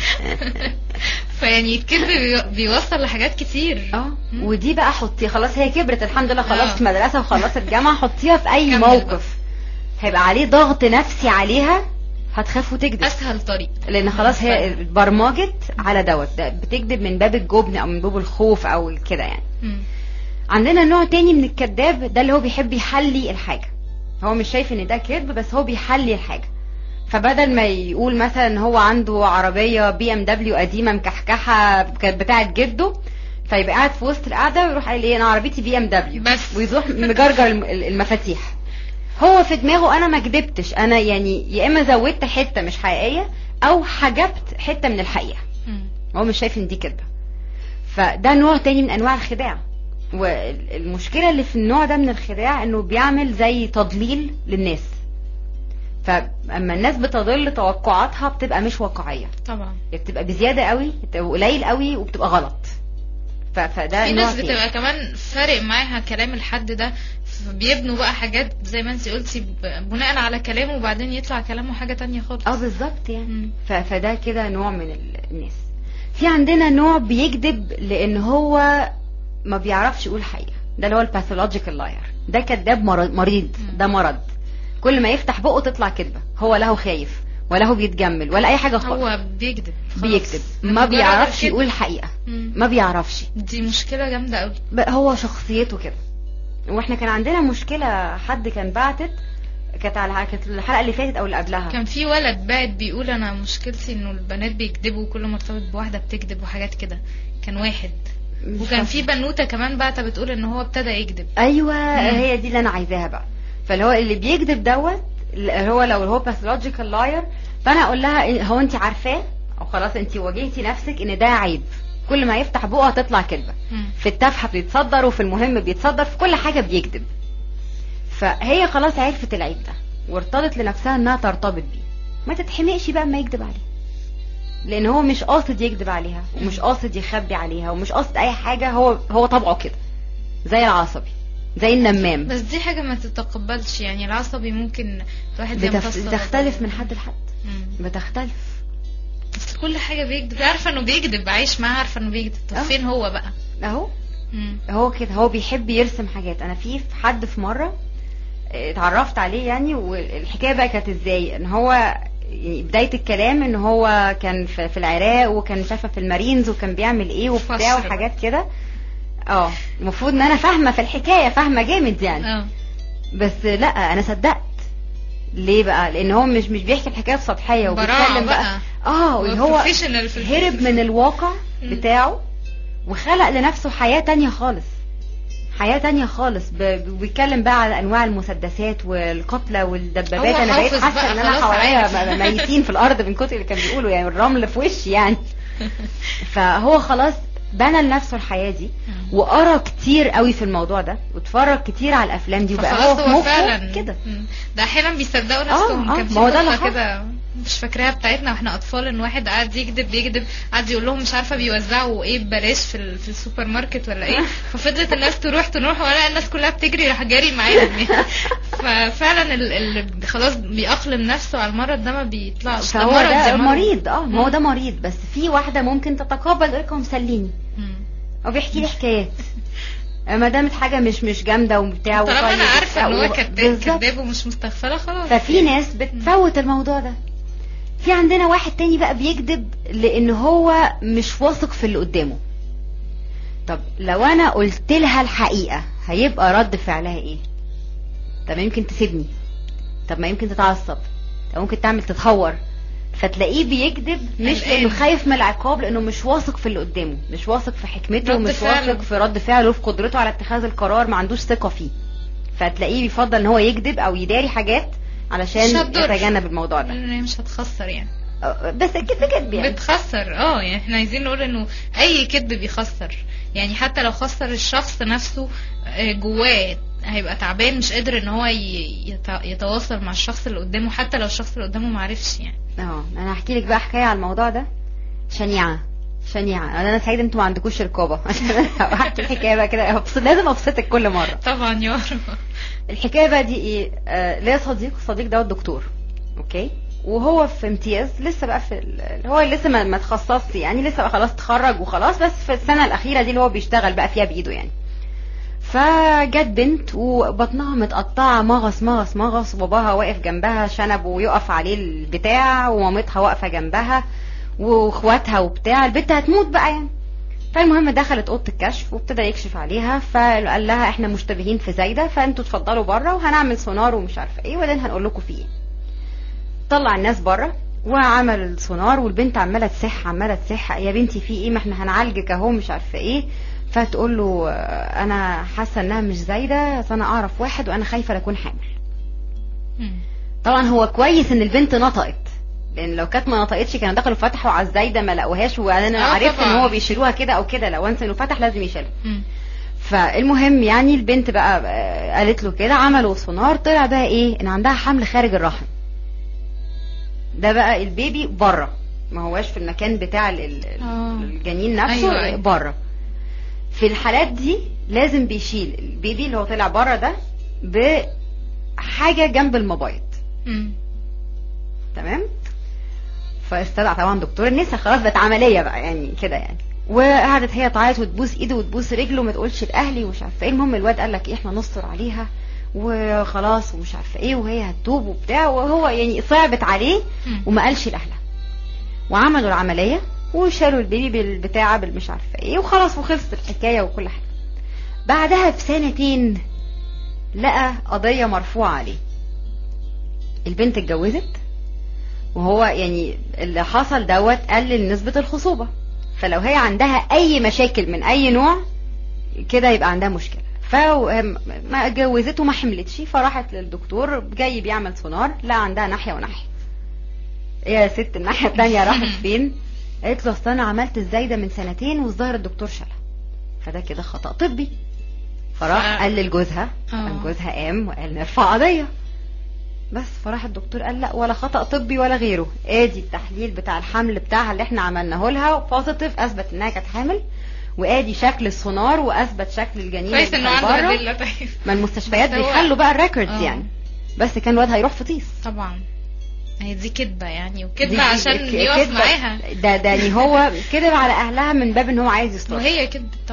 فيعني الكذب بي- بيوصل لحاجات كتير اه مم. ودي بقى حطيها خلاص هي كبرت الحمد لله خلصت آه. مدرسه وخلصت جامعه حطيها في اي كمل بقى. موقف هيبقى عليه ضغط نفسي عليها هتخاف وتكذب اسهل طريق لان خلاص هي برمجت على دوت ده بتكذب من باب الجبن او من باب الخوف او كده يعني مم. عندنا نوع تاني من الكذاب ده اللي هو بيحب يحلي الحاجه هو مش شايف ان ده كذب بس هو بيحلي الحاجه فبدل ما يقول مثلا ان هو عنده عربيه بي ام دبليو قديمه مكحكحه كانت بتاعه جده فيبقى قاعد في وسط القعده ويروح قايل ايه انا عربيتي بي ام دبليو بس. ويروح مجرجر الم- المفاتيح هو في دماغه انا ما كدبتش انا يعني يا اما زودت حته مش حقيقيه او حجبت حته من الحقيقه مم. هو مش شايف ان دي كذبه فده نوع تاني من انواع الخداع والمشكله اللي في النوع ده من الخداع انه بيعمل زي تضليل للناس فاما الناس بتضل توقعاتها بتبقى مش واقعيه طبعا بتبقى بزياده قوي بتبقى قليل قوي وبتبقى غلط ف- فده في نوع ناس تاني. بتبقى كمان فارق معاها كلام الحد ده فبيبنوا بقى حاجات زي ما انت قلتي ب- بناء على كلامه وبعدين يطلع كلامه حاجة تانية خالص اه بالظبط يعني مم. ف- فده كده نوع من ال- الناس في عندنا نوع بيكذب لان هو ما بيعرفش يقول حقيقه ده اللي هو الباثولوجيكال لاير ده كذاب مرض مريض مم. ده مرض كل ما يفتح بقه تطلع كذبه هو لا هو خايف ولا هو بيتجمل ولا اي حاجه خالص هو بيكذب خلاص. بيكذب ما مجرد بيعرفش الكذب. يقول الحقيقه مم. ما بيعرفش دي مشكلة جامدة قوي بقى هو شخصيته كده واحنا كان عندنا مشكله حد كان بعتت كانت على كانت الحلقه اللي فاتت او اللي قبلها كان في ولد بعد بيقول انا مشكلتي انه البنات بيكذبوا كل ما ارتبط بواحدة بتكذب وحاجات كده كان واحد مش وكان في فاكرة. بنوتة كمان بعتة بتقول ان هو ابتدى يكذب ايوه مم. هي دي اللي انا عايزاها بقى فاللي هو اللي بيكذب دوت اللي هو لو هو باثولوجيكال لاير فانا اقول لها إيه، هو انت عارفاه او خلاص انت واجهتي نفسك ان ده عيب كل ما يفتح بقه هتطلع كذبه مم. في التافهه بيتصدر وفي المهم بيتصدر في كل حاجه بيكذب فهي خلاص عرفت العيب ده وارتضت لنفسها انها ترتبط بيه ما تتحمقش بقى ما يكذب عليها لان هو مش قاصد يكذب عليها ومش قاصد يخبي عليها ومش قاصد اي حاجه هو هو طبعه كده زي العصبي زي النمام بس دي حاجة ما تتقبلش يعني العصبي ممكن الواحد يمتص بتف... بتختلف من حد لحد مم. بتختلف بس كل حاجة بيكذب عارفة انه بيكذب عايش معاه عارفة انه بيكذب طب آه. فين هو بقى اهو مم. هو كده هو بيحب يرسم حاجات انا في حد في مره اتعرفت عليه يعني والحكايه بقى كانت ازاي ان هو يعني بدايه الكلام ان هو كان في, في العراق وكان شافه في المارينز وكان بيعمل ايه وبتاع فسر وحاجات كده اه المفروض ان انا فاهمه في الحكايه فاهمه جامد يعني اه بس لا انا صدقت ليه بقى لان هو مش مش بيحكي الحكايه بسطحيه براعة وبيتكلم بقى بقى. اه اللي هو professional في هرب من الواقع بتاعه وخلق لنفسه حياه تانية خالص حياه تانية خالص ب- ب- بيتكلم بقى على انواع المسدسات والقتلى والدبابات هو انا بقيت حافظ حاسه بقى، ان انا خلاص حواليا عارف. م- ميتين في الارض من كتر اللي كان بيقولوا يعني الرمل في وشي يعني فهو خلاص بنى لنفسه الحياه دي وقرا كتير قوي في الموضوع ده واتفرج كتير على الافلام دي وبقى هو فخلاص في هو مخه فعلا كده مم. ده احيانا بيصدقوا نفسهم آه، كان ما هو ده اللي قصة حصل. كده مش فاكراها بتاعتنا واحنا اطفال ان واحد قاعد يكذب يكذب قعد يقول لهم مش عارفه بيوزعوا ايه ببلاش في ال- في السوبر ماركت ولا ايه ففضلت الناس تروح تروح ولا الناس كلها بتجري راح جاري معاهم يعني ففعلا ال- اللي خلاص بيأقلم نفسه على المرض ده ما بيطلعش فهو مرض ده زي مرض. مريض اه ما هو ده مريض بس في واحده ممكن تتقبل يقول لك هو مسليني مم. او بيحكي لي حكايات ما دامت حاجه مش مش جامده وبتاع طالما انا وطيب عارفه ان وبتاع هو و- كذاب بالظبط. كذاب ومش مستغفله خلاص ففي ناس بتفوت الموضوع ده في عندنا واحد تاني بقى بيكذب لان هو مش واثق في اللي قدامه طب لو انا قلت لها الحقيقه هيبقى رد فعلها ايه طب يمكن تسيبني طب ما يمكن تتعصب طب ممكن تعمل تتهور فتلاقيه بيكذب مش قلقان. لانه خايف من العقاب لانه مش واثق في اللي قدامه مش واثق في حكمته رد مش فعله. واثق في رد فعله في قدرته على اتخاذ القرار ما عندوش ثقه فيه فتلاقيه بيفضل ان هو يكذب او يداري حاجات مش علشان هتضر. يتجنب الموضوع ده لأن هي مش هتخسر يعني أه، بس الكذب كذب يعني بتخسر اه يعني احنا عايزين نقول انه اي كذب بيخسر يعني حتى لو خسر الشخص نفسه آه، جواه هيبقى تعبان مش قادر ان هو ي- يت- يتواصل مع الشخص اللي قدامه حتى لو الشخص اللي قدامه معرفش يعني اه انا هحكي لك بقى حكايه على الموضوع ده شنيعه شنيعه انا سعيده انتوا ما عندكوش رقابه عشان انا هحكي الحكايه بقى كده أبسط- لازم ابسطك كل مره طبعا يا رب الحكايه بقى دي ايه آه ليا صديق صديق ده الدكتور اوكي وهو في امتياز لسه بقى في ال- هو لسه ما ما اتخصصش يعني لسه بقى خلاص اتخرج وخلاص بس في السنه الاخيره دي اللي هو بيشتغل بقى فيها بايده يعني فجت بنت وبطنها متقطعه مغص مغص مغص وباباها واقف جنبها شنب ويقف عليه البتاع ومامتها واقفه جنبها واخواتها وبتاع البنت هتموت بقى يعني فالمهم دخلت اوضه الكشف وابتدى يكشف عليها فقال لها احنا مشتبهين في زايده فانتوا اتفضلوا بره وهنعمل سونار ومش عارفه ايه وبعدين هنقول لكم فيه ايه طلع الناس بره وعمل السونار والبنت عماله تصح عماله تصح يا بنتي في ايه ما احنا هنعالجك اهو مش عارفه ايه فتقول له آه، انا حاسه انها مش زايده بس انا اعرف واحد وانا خايفه لا اكون حامل مم. طبعا هو كويس ان البنت نطقت لان لو كانت ما نطقتش كانوا دخلوا فتحوا على الزايده ما لقوهاش وانا آه عرفت ان طبعا. هو بيشيلوها كده او كده لو انس انه فتح لازم يشيلها مم. فالمهم يعني البنت بقى آه، قالت له كده عملوا سونار طلع بقى ايه ان عندها حمل خارج الرحم ده بقى البيبي بره ما هوش في المكان بتاع ال- ال- آه. الجنين نفسه أيوة، أيوة. بره في الحالات دي لازم بيشيل البيبي اللي هو طلع بره ده بحاجه جنب المبايض مم. تمام فاستدعى طبعا دكتور النساء خلاص بقت عمليه بقى يعني كده يعني وقعدت هي تعيط وتبوس ايده وتبوس رجله وما تقولش لاهلي ومش عارفه ايه المهم الواد قال لك ايه احنا نستر عليها وخلاص ومش عارفه ايه وهي هتتوب وبتاع وهو يعني صعبت عليه مم. وما قالش لاهلها وعملوا العمليه وشالوا البيبي بالبتاع بالمش عارفه ايه وخلاص وخلصت الحكايه وكل حاجه بعدها بسنتين لقى قضيه مرفوعه عليه البنت اتجوزت وهو يعني اللي حصل دوت قلل نسبة الخصوبة فلو هي عندها أي مشاكل من أي نوع كده يبقى عندها مشكلة فما اتجوزت وما حملتش فراحت للدكتور جاي بيعمل سونار لا عندها ناحية وناحية ايه يا ست الناحية التانية راحت فين قالت له اصل انا عملت الزايدة من سنتين والظاهر الدكتور شالها فده كده خطأ طبي فراح ف- قال لجوزها آه. قام جوزها قام وقال نرفع قضية بس فراح الدكتور قال لا ولا خطأ طبي ولا غيره ادي التحليل بتاع الحمل بتاعها اللي احنا عملناه لها بوزيتيف اثبت انها كانت حامل وادي شكل السونار واثبت شكل الجنين كويس اللي انه كان عنده بره. ادله طيب ما المستشفيات بس هو- بيخلوا بقى الريكوردز آه. يعني بس كان الواد هيروح فطيس طبعا هي دي كدبه يعني دي- وكدبه دي- عشان ك- يقف كدبة- معاها ده ده يعني هو كذب على اهلها من باب ان هو عايز يستر وهي كدبت طبعا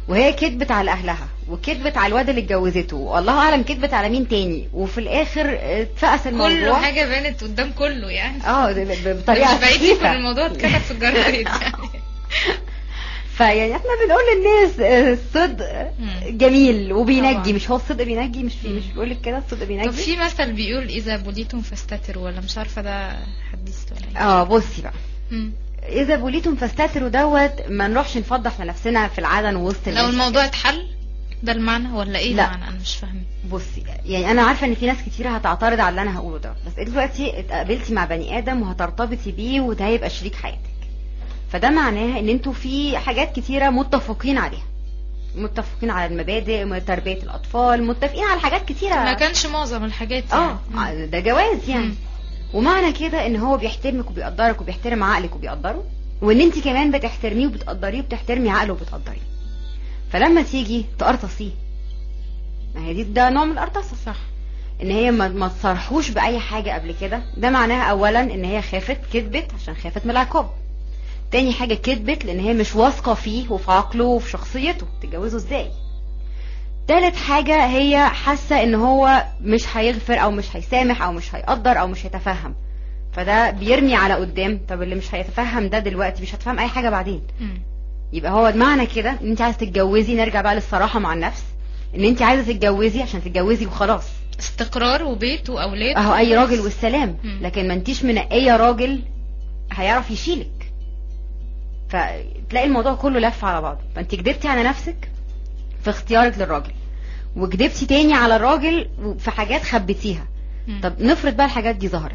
وهي كدبت على اهلها وكدبت على الواد اللي اتجوزته والله اعلم كدبت على مين تاني وفي الاخر اتفقس كل الموضوع حاجه بانت قدام كله يعني اه ده- ب- بطريقه مش بعيد يكون سخيفة. الموضوع اتكتب في الجرايد يعني فيعني احنا بنقول للناس آه، الصدق مم. جميل وبينجي طبعا. مش هو الصدق بينجي مش في مش بيقول لك كده الصدق طب بينجي في مثل بيقول اذا بليتم فاستتروا ولا مش عارفه ده حديث ولا ايه اه بصي بقى مم. اذا بوليتم فاستتروا دوت ما نروحش نفضح لنفسنا في العلن وسط لو الناس الموضوع اتحل ده المعنى ولا ايه لا. المعنى انا مش فاهمه بصي يعني انا عارفه ان في ناس كتير هتعترض على اللي انا هقوله ده بس انت دلوقتي اتقابلتي مع بني ادم وهترتبطي بيه وده هيبقى شريك حياتك فده معناها ان انتوا في حاجات كتيره متفقين عليها متفقين على المبادئ تربيه الاطفال متفقين على حاجات كتيره ما كانش معظم الحاجات اه يعني. ده جواز يعني مم. ومعنى كده ان هو بيحترمك وبيقدرك وبيحترم عقلك وبيقدره وان انت كمان بتحترميه وبتقدريه وبتحترمي عقله وبتقدريه فلما تيجي تقرطصيه ما هي دي ده نوع من القرطصه صح ان هي ما, ما تصرحوش باي حاجه قبل كده ده معناها اولا ان هي خافت كذبت عشان خافت من العقاب تاني حاجه كذبت لان هي مش واثقه فيه وفي عقله وفي شخصيته تتجوزه ازاي تالت حاجه هي حاسه ان هو مش هيغفر او مش هيسامح او مش هيقدر او مش هيتفهم فده بيرمي على قدام طب اللي مش هيتفهم ده دلوقتي مش هتفهم اي حاجه بعدين مم. يبقى هو معنى كده ان انت عايزه تتجوزي نرجع بقى للصراحه مع النفس ان انت عايزه تتجوزي عشان تتجوزي وخلاص استقرار وبيت واولاد اهو اي وخلاص. راجل والسلام مم. لكن ما انتيش منقيه راجل هيعرف يشيلك فتلاقي الموضوع كله لف على بعضه فانت كدبتي على نفسك في اختيارك للراجل وكدبتي تاني على الراجل في حاجات خبيتيها مم. طب نفرض بقى الحاجات دي ظهرت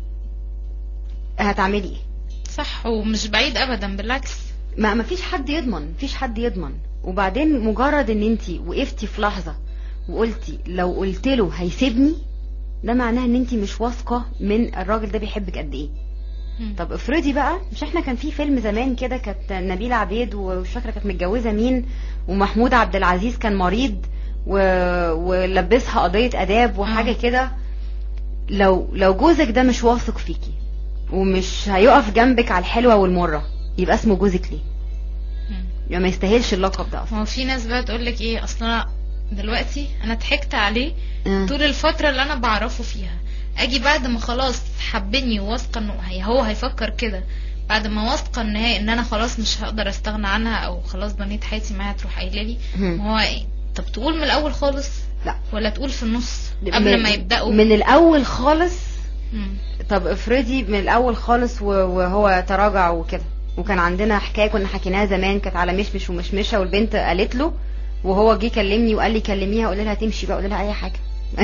هتعملي ايه صح ومش بعيد ابدا بالعكس ما ما فيش حد يضمن مفيش حد يضمن وبعدين مجرد ان انت وقفتي في لحظه وقلتي لو قلت له هيسيبني ده معناه ان انت مش واثقه من الراجل ده بيحبك قد ايه مم. طب افرضي بقى مش احنا كان في فيلم زمان كده كانت نبيلة عبيد ومش فاكره كانت متجوزه مين ومحمود عبد العزيز كان مريض و... ولبسها قضيه اداب وحاجه آه. كده لو لو جوزك ده مش واثق فيكي ومش هيقف جنبك على الحلوه والمره يبقى اسمه جوزك ليه مم. يعني ما يستاهلش اللقب ده اصلا ما هو في ناس بقى تقول لك ايه اصل انا دلوقتي انا ضحكت عليه آه. طول الفتره اللي انا بعرفه فيها اجي بعد ما خلاص حبني وواثقه انه هي هو هيفكر كده بعد ما واثقه ان هي ان انا خلاص مش هقدر استغنى عنها او خلاص بنيت حياتي معاها تروح قايله لي مم. ما هو ايه طب تقول من الاول خالص لا ولا تقول في النص قبل من- ما يبداوا من الاول خالص مم. طب افرضي من الاول خالص و- وهو تراجع وكده وكان عندنا حكايه كنا حكيناها زمان كانت على مشمش ومشمشه والبنت قالت له وهو جه كلمني وقال لي كلميها قول لها تمشي بقى قول لها اي حاجه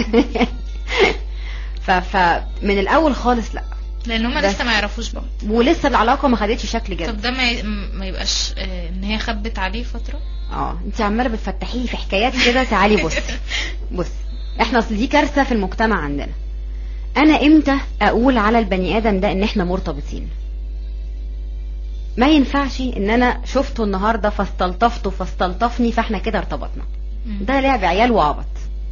ف فمن الاول خالص لا لان هما بس- لسه ما يعرفوش بعض ولسه العلاقه ما خدتش شكل طب جد ده ما ي- ما يبقاش آه، ان هي خبت عليه فتره اه انت عماله بتفتحي لي في حكايات كده تعالي بص بص احنا اصل دي كارثه في المجتمع عندنا انا امتى اقول على البني ادم ده ان احنا مرتبطين ما ينفعش ان انا شفته النهارده فاستلطفته فاستلطفني فاحنا كده ارتبطنا مم. ده لعب عيال وعبط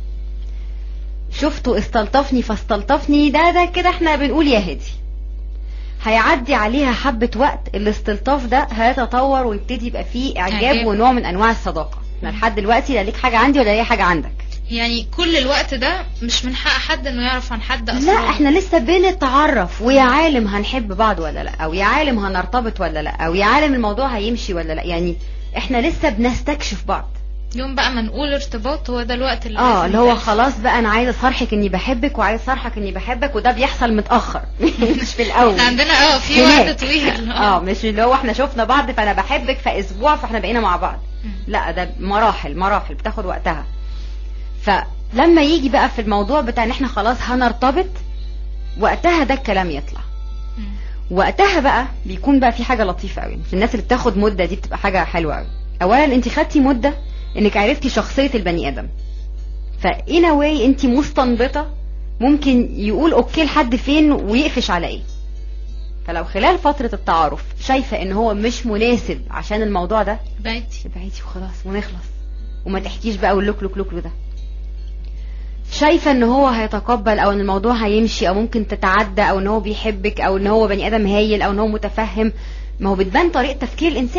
شفته استلطفني فاستلطفني ده ده كده احنا بنقول يا هدي هيعدي عليها حبة وقت الاستلطاف ده هيتطور ويبتدي يبقى فيه اعجاب إعجاب. ونوع من انواع الصداقة احنا لحد دلوقتي لا ليك حاجة عندي ولا ليا حاجة عندك يعني كل الوقت ده مش من حق حد انه يعرف عن حد اصلا لا احنا لسه بنتعرف ويا عالم هنحب بعض ولا لا او يا عالم هنرتبط ولا لا او يا عالم الموضوع هيمشي ولا لا يعني احنا لسه بنستكشف بعض يوم بقى ما نقول ارتباط هو ده الوقت اللي اه لازم اللي هو يتقال. خلاص بقى انا عايزه اصرحك اني بحبك وعايز اصرحك اني بحبك وده بيحصل متاخر مش في الاول احنا عندنا اه في هناك. وقت طويل اه مش اللي هو احنا شفنا بعض فانا بحبك في اسبوع فاحنا بقينا مع بعض مم. لا ده مراحل مراحل بتاخد وقتها فلما يجي بقى في الموضوع بتاع ان احنا خلاص هنرتبط وقتها ده الكلام يطلع مم. وقتها بقى بيكون بقى في حاجه لطيفه قوي في الناس اللي بتاخد مده دي بتبقى حاجه حلوه قوي اولا انت خدتي مده انك عرفتي شخصيه البني ادم فإن واي انت مستنبطه ممكن يقول اوكي لحد فين ويقفش على ايه فلو خلال فتره التعارف شايفه ان هو مش مناسب عشان الموضوع ده بعدي ابعدي وخلاص ونخلص وما تحكيش بقى واللوك لوك لوك ده شايفه ان هو هيتقبل او ان الموضوع هيمشي او ممكن تتعدى او ان هو بيحبك او ان هو بني ادم هايل او ان هو متفهم ما هو بتبان طريقه تفكير الانسان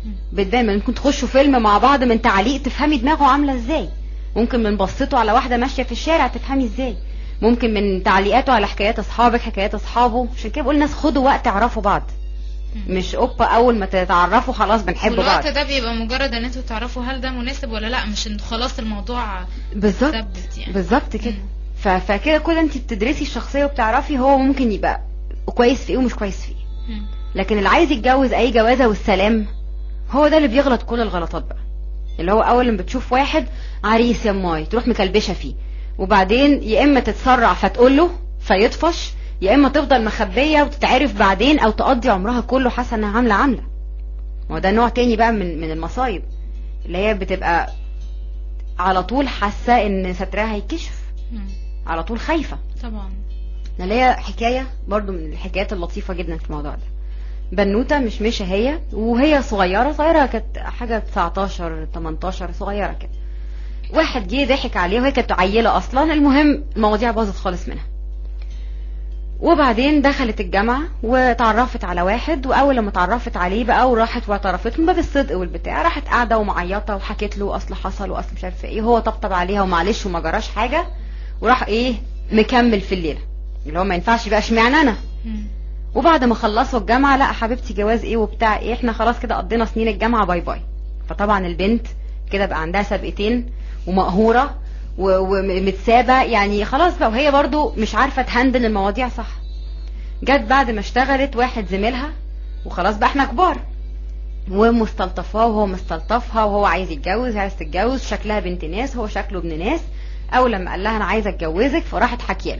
بتبان ممكن تخشوا فيلم مع بعض من تعليق تفهمي دماغه عامله ازاي ممكن من بصته على واحده ماشيه في الشارع تفهمي ازاي ممكن من تعليقاته على حكايات اصحابك حكايات اصحابه عشان كده بقول الناس خدوا وقت تعرفوا بعض مش اوبا اول ما تتعرفوا خلاص بنحب بعض والوقت ده بيبقى مجرد ان انتوا تعرفوا هل ده مناسب ولا لا مش ان خلاص الموضوع بالظبط ثبت يعني بالظبط كده مم. ف- فكده كل انت بتدرسي الشخصيه وبتعرفي هو ممكن يبقى كويس في ايه ومش كويس في ايه مم. لكن اللي عايز يتجوز اي جوازه والسلام هو ده اللي بيغلط كل الغلطات بقى اللي هو اول لما بتشوف واحد عريس يا ماي تروح مكلبشه فيه وبعدين يا اما تتسرع فتقول له فيطفش يا اما تفضل مخبيه وتتعرف بعدين او تقضي عمرها كله حاسه انها عامله عامله ما هو ده نوع تاني بقى من من المصايب اللي هي بتبقى على طول حاسه ان سترها هيكشف مم. على طول خايفه طبعا انا ليا حكايه برضو من الحكايات اللطيفه جدا في الموضوع ده بنوته مش ماشيه هي وهي صغيره صغيره كانت حاجه 19 18 صغيره كده واحد جه ضحك عليها وهي كانت عيله اصلا المهم المواضيع باظت خالص منها وبعدين دخلت الجامعة وتعرفت على واحد وأول لما اتعرفت عليه بقى وراحت واعترفت من باب الصدق والبتاع راحت قاعدة ومعيطة وحكت له أصل حصل وأصل مش عارفة إيه هو طبطب عليها ومعلش وما جراش حاجة وراح إيه مكمل في الليلة اللي هو ما ينفعش بقى اشمعنى أنا مم. وبعد ما خلصوا الجامعة لا حبيبتي جواز ايه وبتاع ايه احنا خلاص كده قضينا سنين الجامعة باي باي فطبعا البنت كده بقى عندها سبقتين ومقهورة و- ومتسابة يعني خلاص بقى وهي برضو مش عارفة تهندل المواضيع صح جت بعد ما اشتغلت واحد زميلها وخلاص بقى احنا كبار ومستلطفاه وهو مستلطفها وهو عايز يتجوز هي عايز تتجوز شكلها بنت ناس هو شكله ابن ناس اول لما قال لها انا عايزه اتجوزك فراحت حكياله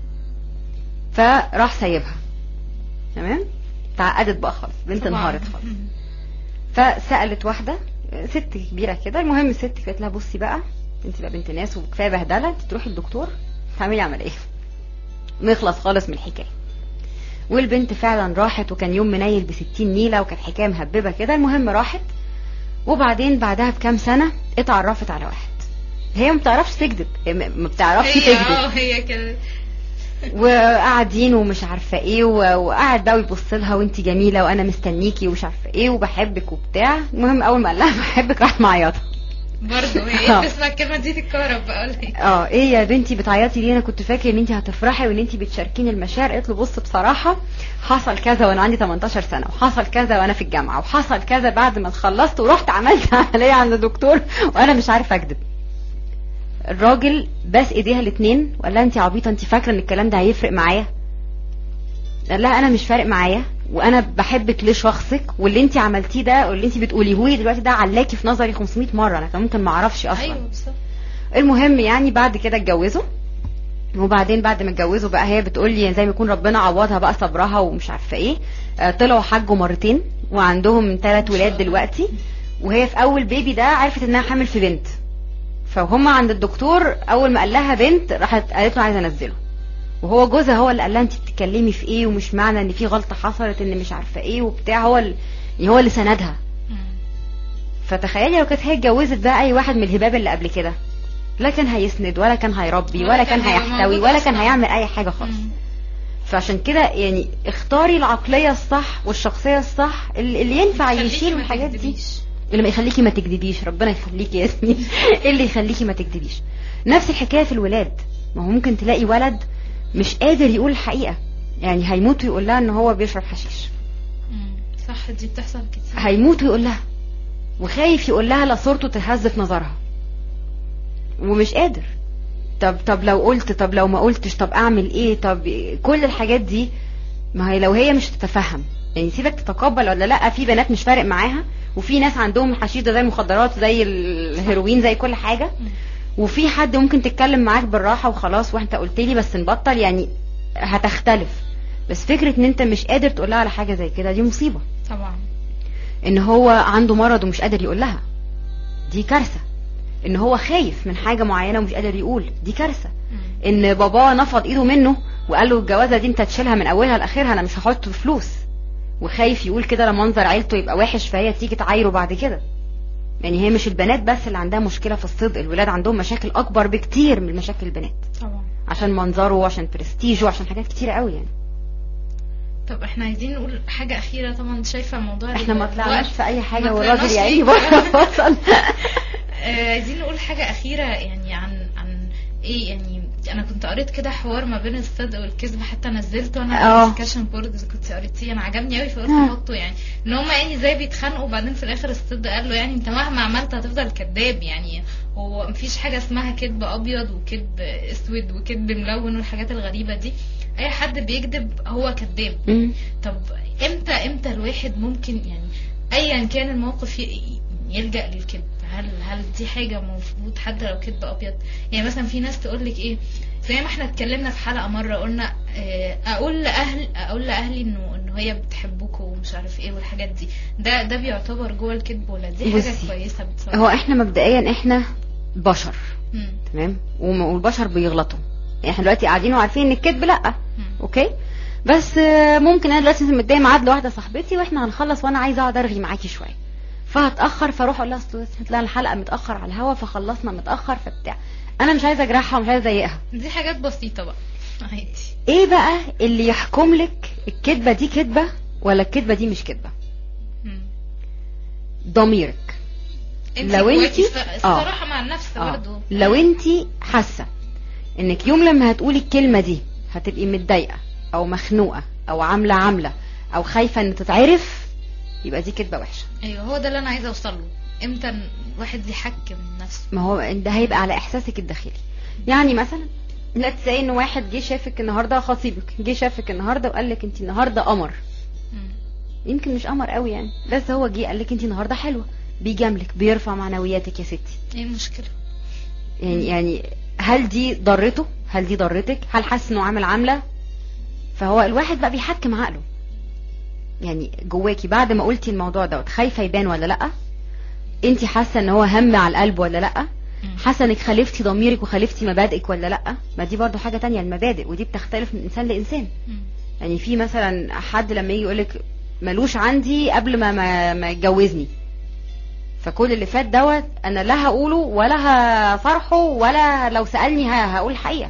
فراح سايبها تمام تعقدت بقى خالص بنت طبعاً. انهارت خالص مم. فسالت واحده ست كبيره كده المهم الست قالت لها بصي بقى انت بقى بنت ناس وكفايه بهدله انت تروحي الدكتور تعملي عمليه نخلص خالص من الحكايه والبنت فعلا راحت وكان يوم منيل بستين نيله وكانت حكايه مهببه كده المهم راحت وبعدين بعدها بكام سنه اتعرفت على واحد هي ما بتعرفش تكذب هي ما ما بتعرفش هي تكذب اه هي كده وقاعدين ومش عارفه ايه و- وقاعد بقى يبص لها وانت جميله وانا مستنيكي ومش عارفه ايه وبحبك وبتاع المهم اول ما قال لها بحبك راح معيطه برضه هي آه. ايه بتسمع الكلمه دي تتكهرب بقى ولا ايه اه ايه يا بنتي بتعيطي ليه انا كنت فاكر ان انت هتفرحي وان انت بتشاركيني المشاعر قالت له بص بصراحه حصل كذا وانا عندي 18 سنه وحصل كذا وانا في الجامعه وحصل كذا بعد ما اتخلصت ورحت عملت عمليه عند الدكتور وانا مش عارفه اكذب الراجل بس ايديها الاتنين وقال لها انت عبيطه انت فاكره ان الكلام ده هيفرق معايا قال لها انا مش فارق معايا وانا بحبك لشخصك واللي انت عملتيه ده واللي انت بتقوليه لي دلوقتي ده علاكي في نظري 500 مره انا كان ممكن ما اعرفش اصلا ايوه بالظبط المهم يعني بعد كده اتجوزوا وبعدين بعد ما اتجوزوا بقى هي بتقول لي زي ما يكون ربنا عوضها بقى صبرها ومش عارفه ايه آه، طلعوا حجوا مرتين وعندهم ثلاث ولاد دلوقتي وهي في اول بيبي ده عرفت انها حامل في بنت فهم عند الدكتور اول ما قال لها بنت راحت قالت له عايزه انزله وهو جوزها هو اللي قال لها انت بتتكلمي في ايه ومش معنى ان في غلطه حصلت ان مش عارفه ايه وبتاع هو ال- يعني هو اللي سندها مم. فتخيلي لو كانت هي اتجوزت بقى اي واحد من الهباب اللي قبل كده لا كان هيسند ولا كان هيربي ولا ولا كان كان هيبقى هيحتوي موجود ولا كان أصلاً. هيعمل اي حاجه خالص مم. فعشان كده يعني اختاري العقليه الصح والشخصيه الصح اللي اللي ينفع خليكي يشيل ما الحاجات دي تكذبيش. اللي ما يخليكي ما تكذبيش ربنا يخليكي يا ياسمين ايه اللي يخليكي ما تكذبيش نفس الحكايه في الولاد ما هو ممكن تلاقي ولد مش قادر يقول الحقيقه يعني هيموت ويقول لها ان هو بيشرب حشيش مم. صح دي بتحصل كتير هيموت ويقول لها وخايف يقول لها لا صورته تهز في نظرها ومش قادر طب طب لو قلت طب لو ما قلتش طب اعمل ايه طب كل الحاجات دي ما هي لو هي مش تتفهم يعني سيبك تتقبل ولا لا في بنات مش فارق معاها وفي ناس عندهم الحشيش ده زي المخدرات زي الهيروين زي كل حاجه مم. وفي حد ممكن تتكلم معاك بالراحه وخلاص وانت قلت لي بس نبطل يعني هتختلف بس فكره ان انت مش قادر تقول لها على حاجه زي كده دي مصيبه طبعا ان هو عنده مرض ومش قادر يقول لها دي كارثه ان هو خايف من حاجه معينه ومش قادر يقول دي كارثه مم. ان باباه نفض ايده منه وقال له الجوازه دي انت تشيلها من اولها لاخرها انا مش هحط فلوس وخايف يقول كده لمنظر عيلته يبقى وحش فهي تيجي تعايره بعد كده يعني هي مش البنات بس اللي عندها مشكله في الصدق الولاد عندهم مشاكل اكبر بكتير من مشاكل البنات طبعا عشان منظره وعشان برستيجه وعشان حاجات كتيرة قوي يعني طب احنا عايزين نقول حاجة أخيرة طبعا شايفة موضوع احنا ما الوقت. طلعناش في اي حاجه ما والراجل طلعناش يا عيني فيه. بره فصل آه، عايزين نقول حاجة أخيرة يعني عن عن ايه يعني انا كنت قريت كده حوار ما بين الصدق والكذب حتى نزلته انا اه. على الديسكشن بورد اذا كنت قريتيه انا عجبني قوي فقلت اه. احطه يعني ان هما يعني زي بيتخانقوا وبعدين في الاخر الصدق قال له يعني انت مهما عملت هتفضل كذاب يعني هو مفيش حاجه اسمها كذب ابيض وكذب اسود وكذب ملون والحاجات الغريبه دي اي حد بيكذب هو كذاب مم. طب امتى امتى الواحد ممكن يعني ايا كان الموقف ي- يلجأ للكذب هل هل دي حاجة مفروض حتى لو كذب ابيض يعني مثلا في ناس تقول لك ايه زي ما احنا اتكلمنا في حلقة مرة قلنا آه، اقول لاهل اقول لاهلي انه انه هي بتحبكم ومش عارف ايه والحاجات دي ده ده بيعتبر جوه الكذب ولا دي حاجة بصي، كويسة بتصراحة هو احنا مبدئيا احنا بشر مم. تمام وم- والبشر بيغلطوا يعني احنا دلوقتي قاعدين وعارفين ان الكذب لا مم. اوكي بس آه، ممكن انا دلوقتي مثلا متضايقه ميعاد لواحده صاحبتي واحنا هنخلص وانا عايزه اقعد ارغي معاكي شويه فهتاخر فاروح اقول لها اصل هتلاقي الحلقه متاخر على الهوا فخلصنا متاخر فبتاع انا مش عايزه اجرحها ومش عايزه اضايقها دي حاجات بسيطة بقى عادي ايه بقى اللي يحكم لك الكذبه دي كذبه ولا الكذبه دي مش كذبه مم. ضميرك انت لو جواكي انتي- الص- اه. الصراحة مع النفس آه. برضه لو انت حاسه انك يوم لما هتقولي الكلمه دي هتبقي متضايقه او مخنوقه او عامله عامله او خايفه ان تتعرف يبقى دي كدبه وحشه ايوه هو ده اللي انا عايزه اوصل له امتى الواحد يحكم نفسه ما هو ده هيبقى على احساسك الداخلي يعني مثلا لا تلاقي ان واحد جه شافك النهارده خطيبك جه شافك النهارده وقال لك انت النهارده قمر مم. يمكن مش قمر قوي يعني بس هو جه قال لك انت النهارده حلوه بيجاملك بيرفع معنوياتك يا ستي ايه المشكله يعني يعني هل دي ضرته هل دي ضرتك هل حاسس انه عامل عامله فهو الواحد بقى بيحكم عقله يعني جواكي بعد ما قلتي الموضوع دوت خايفه يبان ولا لا انت حاسه ان هو هم على القلب ولا لا مم. حاسه انك خالفتي ضميرك وخالفتي مبادئك ولا لا ما دي برضو حاجه تانية المبادئ ودي بتختلف من انسان لانسان مم. يعني في مثلا حد لما يجي يقولك ملوش عندي قبل ما ما, ما يتجوزني فكل اللي فات دوت انا لا هقوله ولا هفرحه ولا لو سالني ه- هقول الحقيقه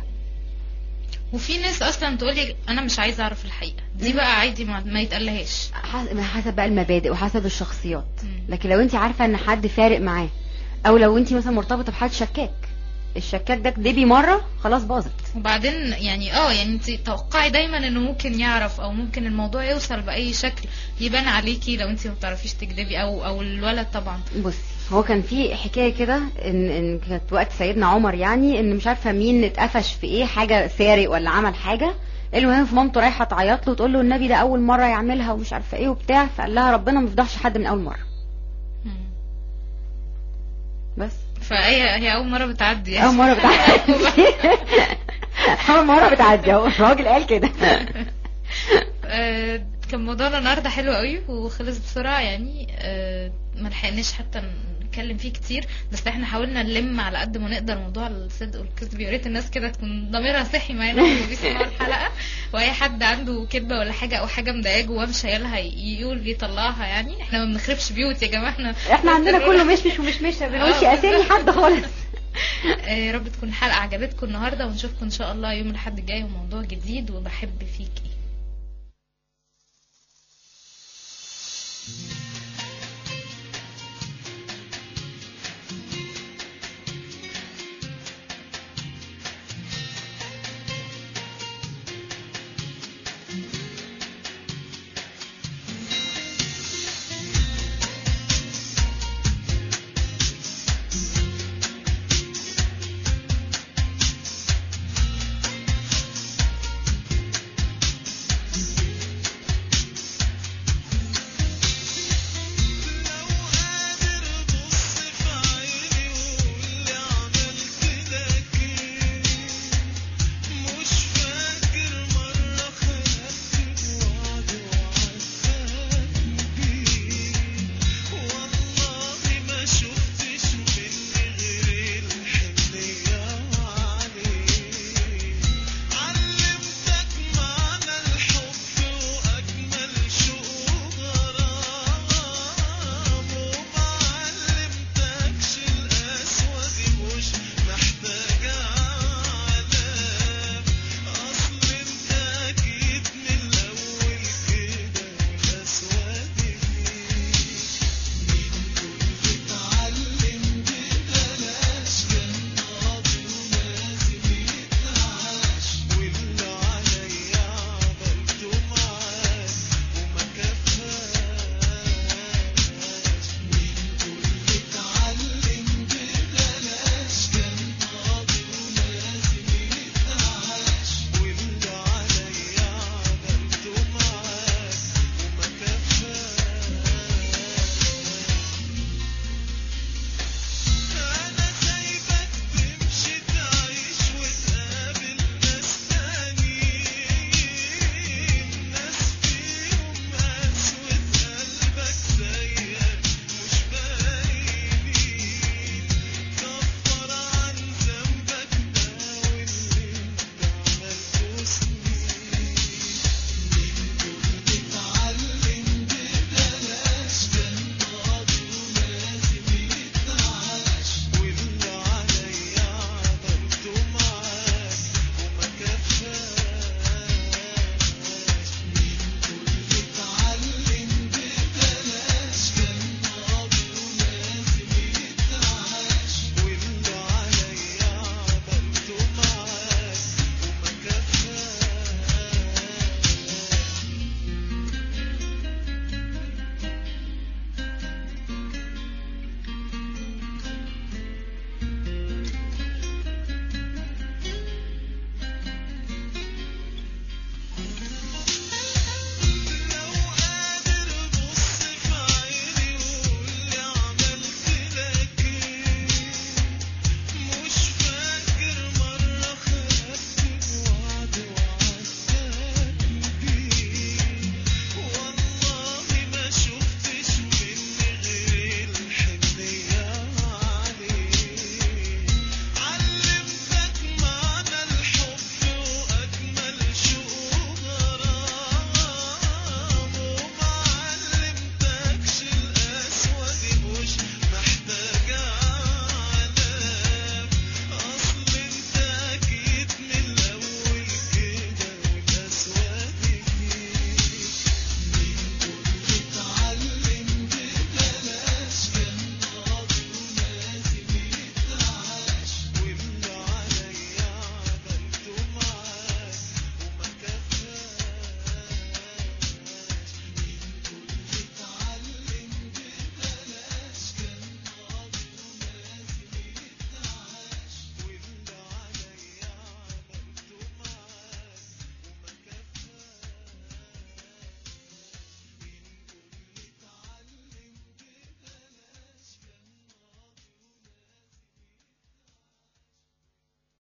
وفي ناس اصلا تقول لي انا مش عايزه اعرف الحقيقه دي مم. بقى عادي ما, ما يتقالهاش حسب حسب بقى المبادئ وحسب الشخصيات مم. لكن لو انت عارفه ان حد فارق معاه او لو انت مثلا مرتبطه بحد شكاك الشكاك ده كدبي مره خلاص باظت وبعدين يعني اه يعني انت توقعي دايما انه ممكن يعرف او ممكن الموضوع يوصل باي شكل يبان عليكي لو انت ما بتعرفيش تكدبي او او الولد طبعا بصي هو كان في حكايه كده ان ان كانت وقت سيدنا عمر يعني ان مش عارفه مين اتقفش في ايه حاجه سارق ولا عمل حاجه المهم في مامته رايحه تعيط له تقول له النبي ده اول مره يعملها ومش عارفه ايه وبتاع فقال لها ربنا ما يفضحش حد من اول مره مم. بس فهي هي اول مره بتعدي يعني. اول مره بتعدي اول مره بتعدي اهو الراجل قال كده آه، كان موضوعنا النهارده حلو قوي وخلص بسرعه يعني آه، ما لحقناش حتى نتكلم فيه كتير بس احنا حاولنا نلم على قد ما نقدر موضوع الصدق والكذب يا ريت الناس كده تكون ضميرها صحي معانا وهم بيسمعوا الحلقه واي حد عنده كذبه ولا حاجه او حاجه مضايقاه جواه مش شايلها يقول يطلعها يعني احنا ما بنخربش بيوت يا جماعه احنا احنا عندنا كله مشمش ومشمش ما بنقولش آه، اسامي حد خالص آه، يا رب تكون الحلقه عجبتكم النهارده ونشوفكم ان شاء الله يوم الاحد الجاي وموضوع جديد وبحب فيك ايه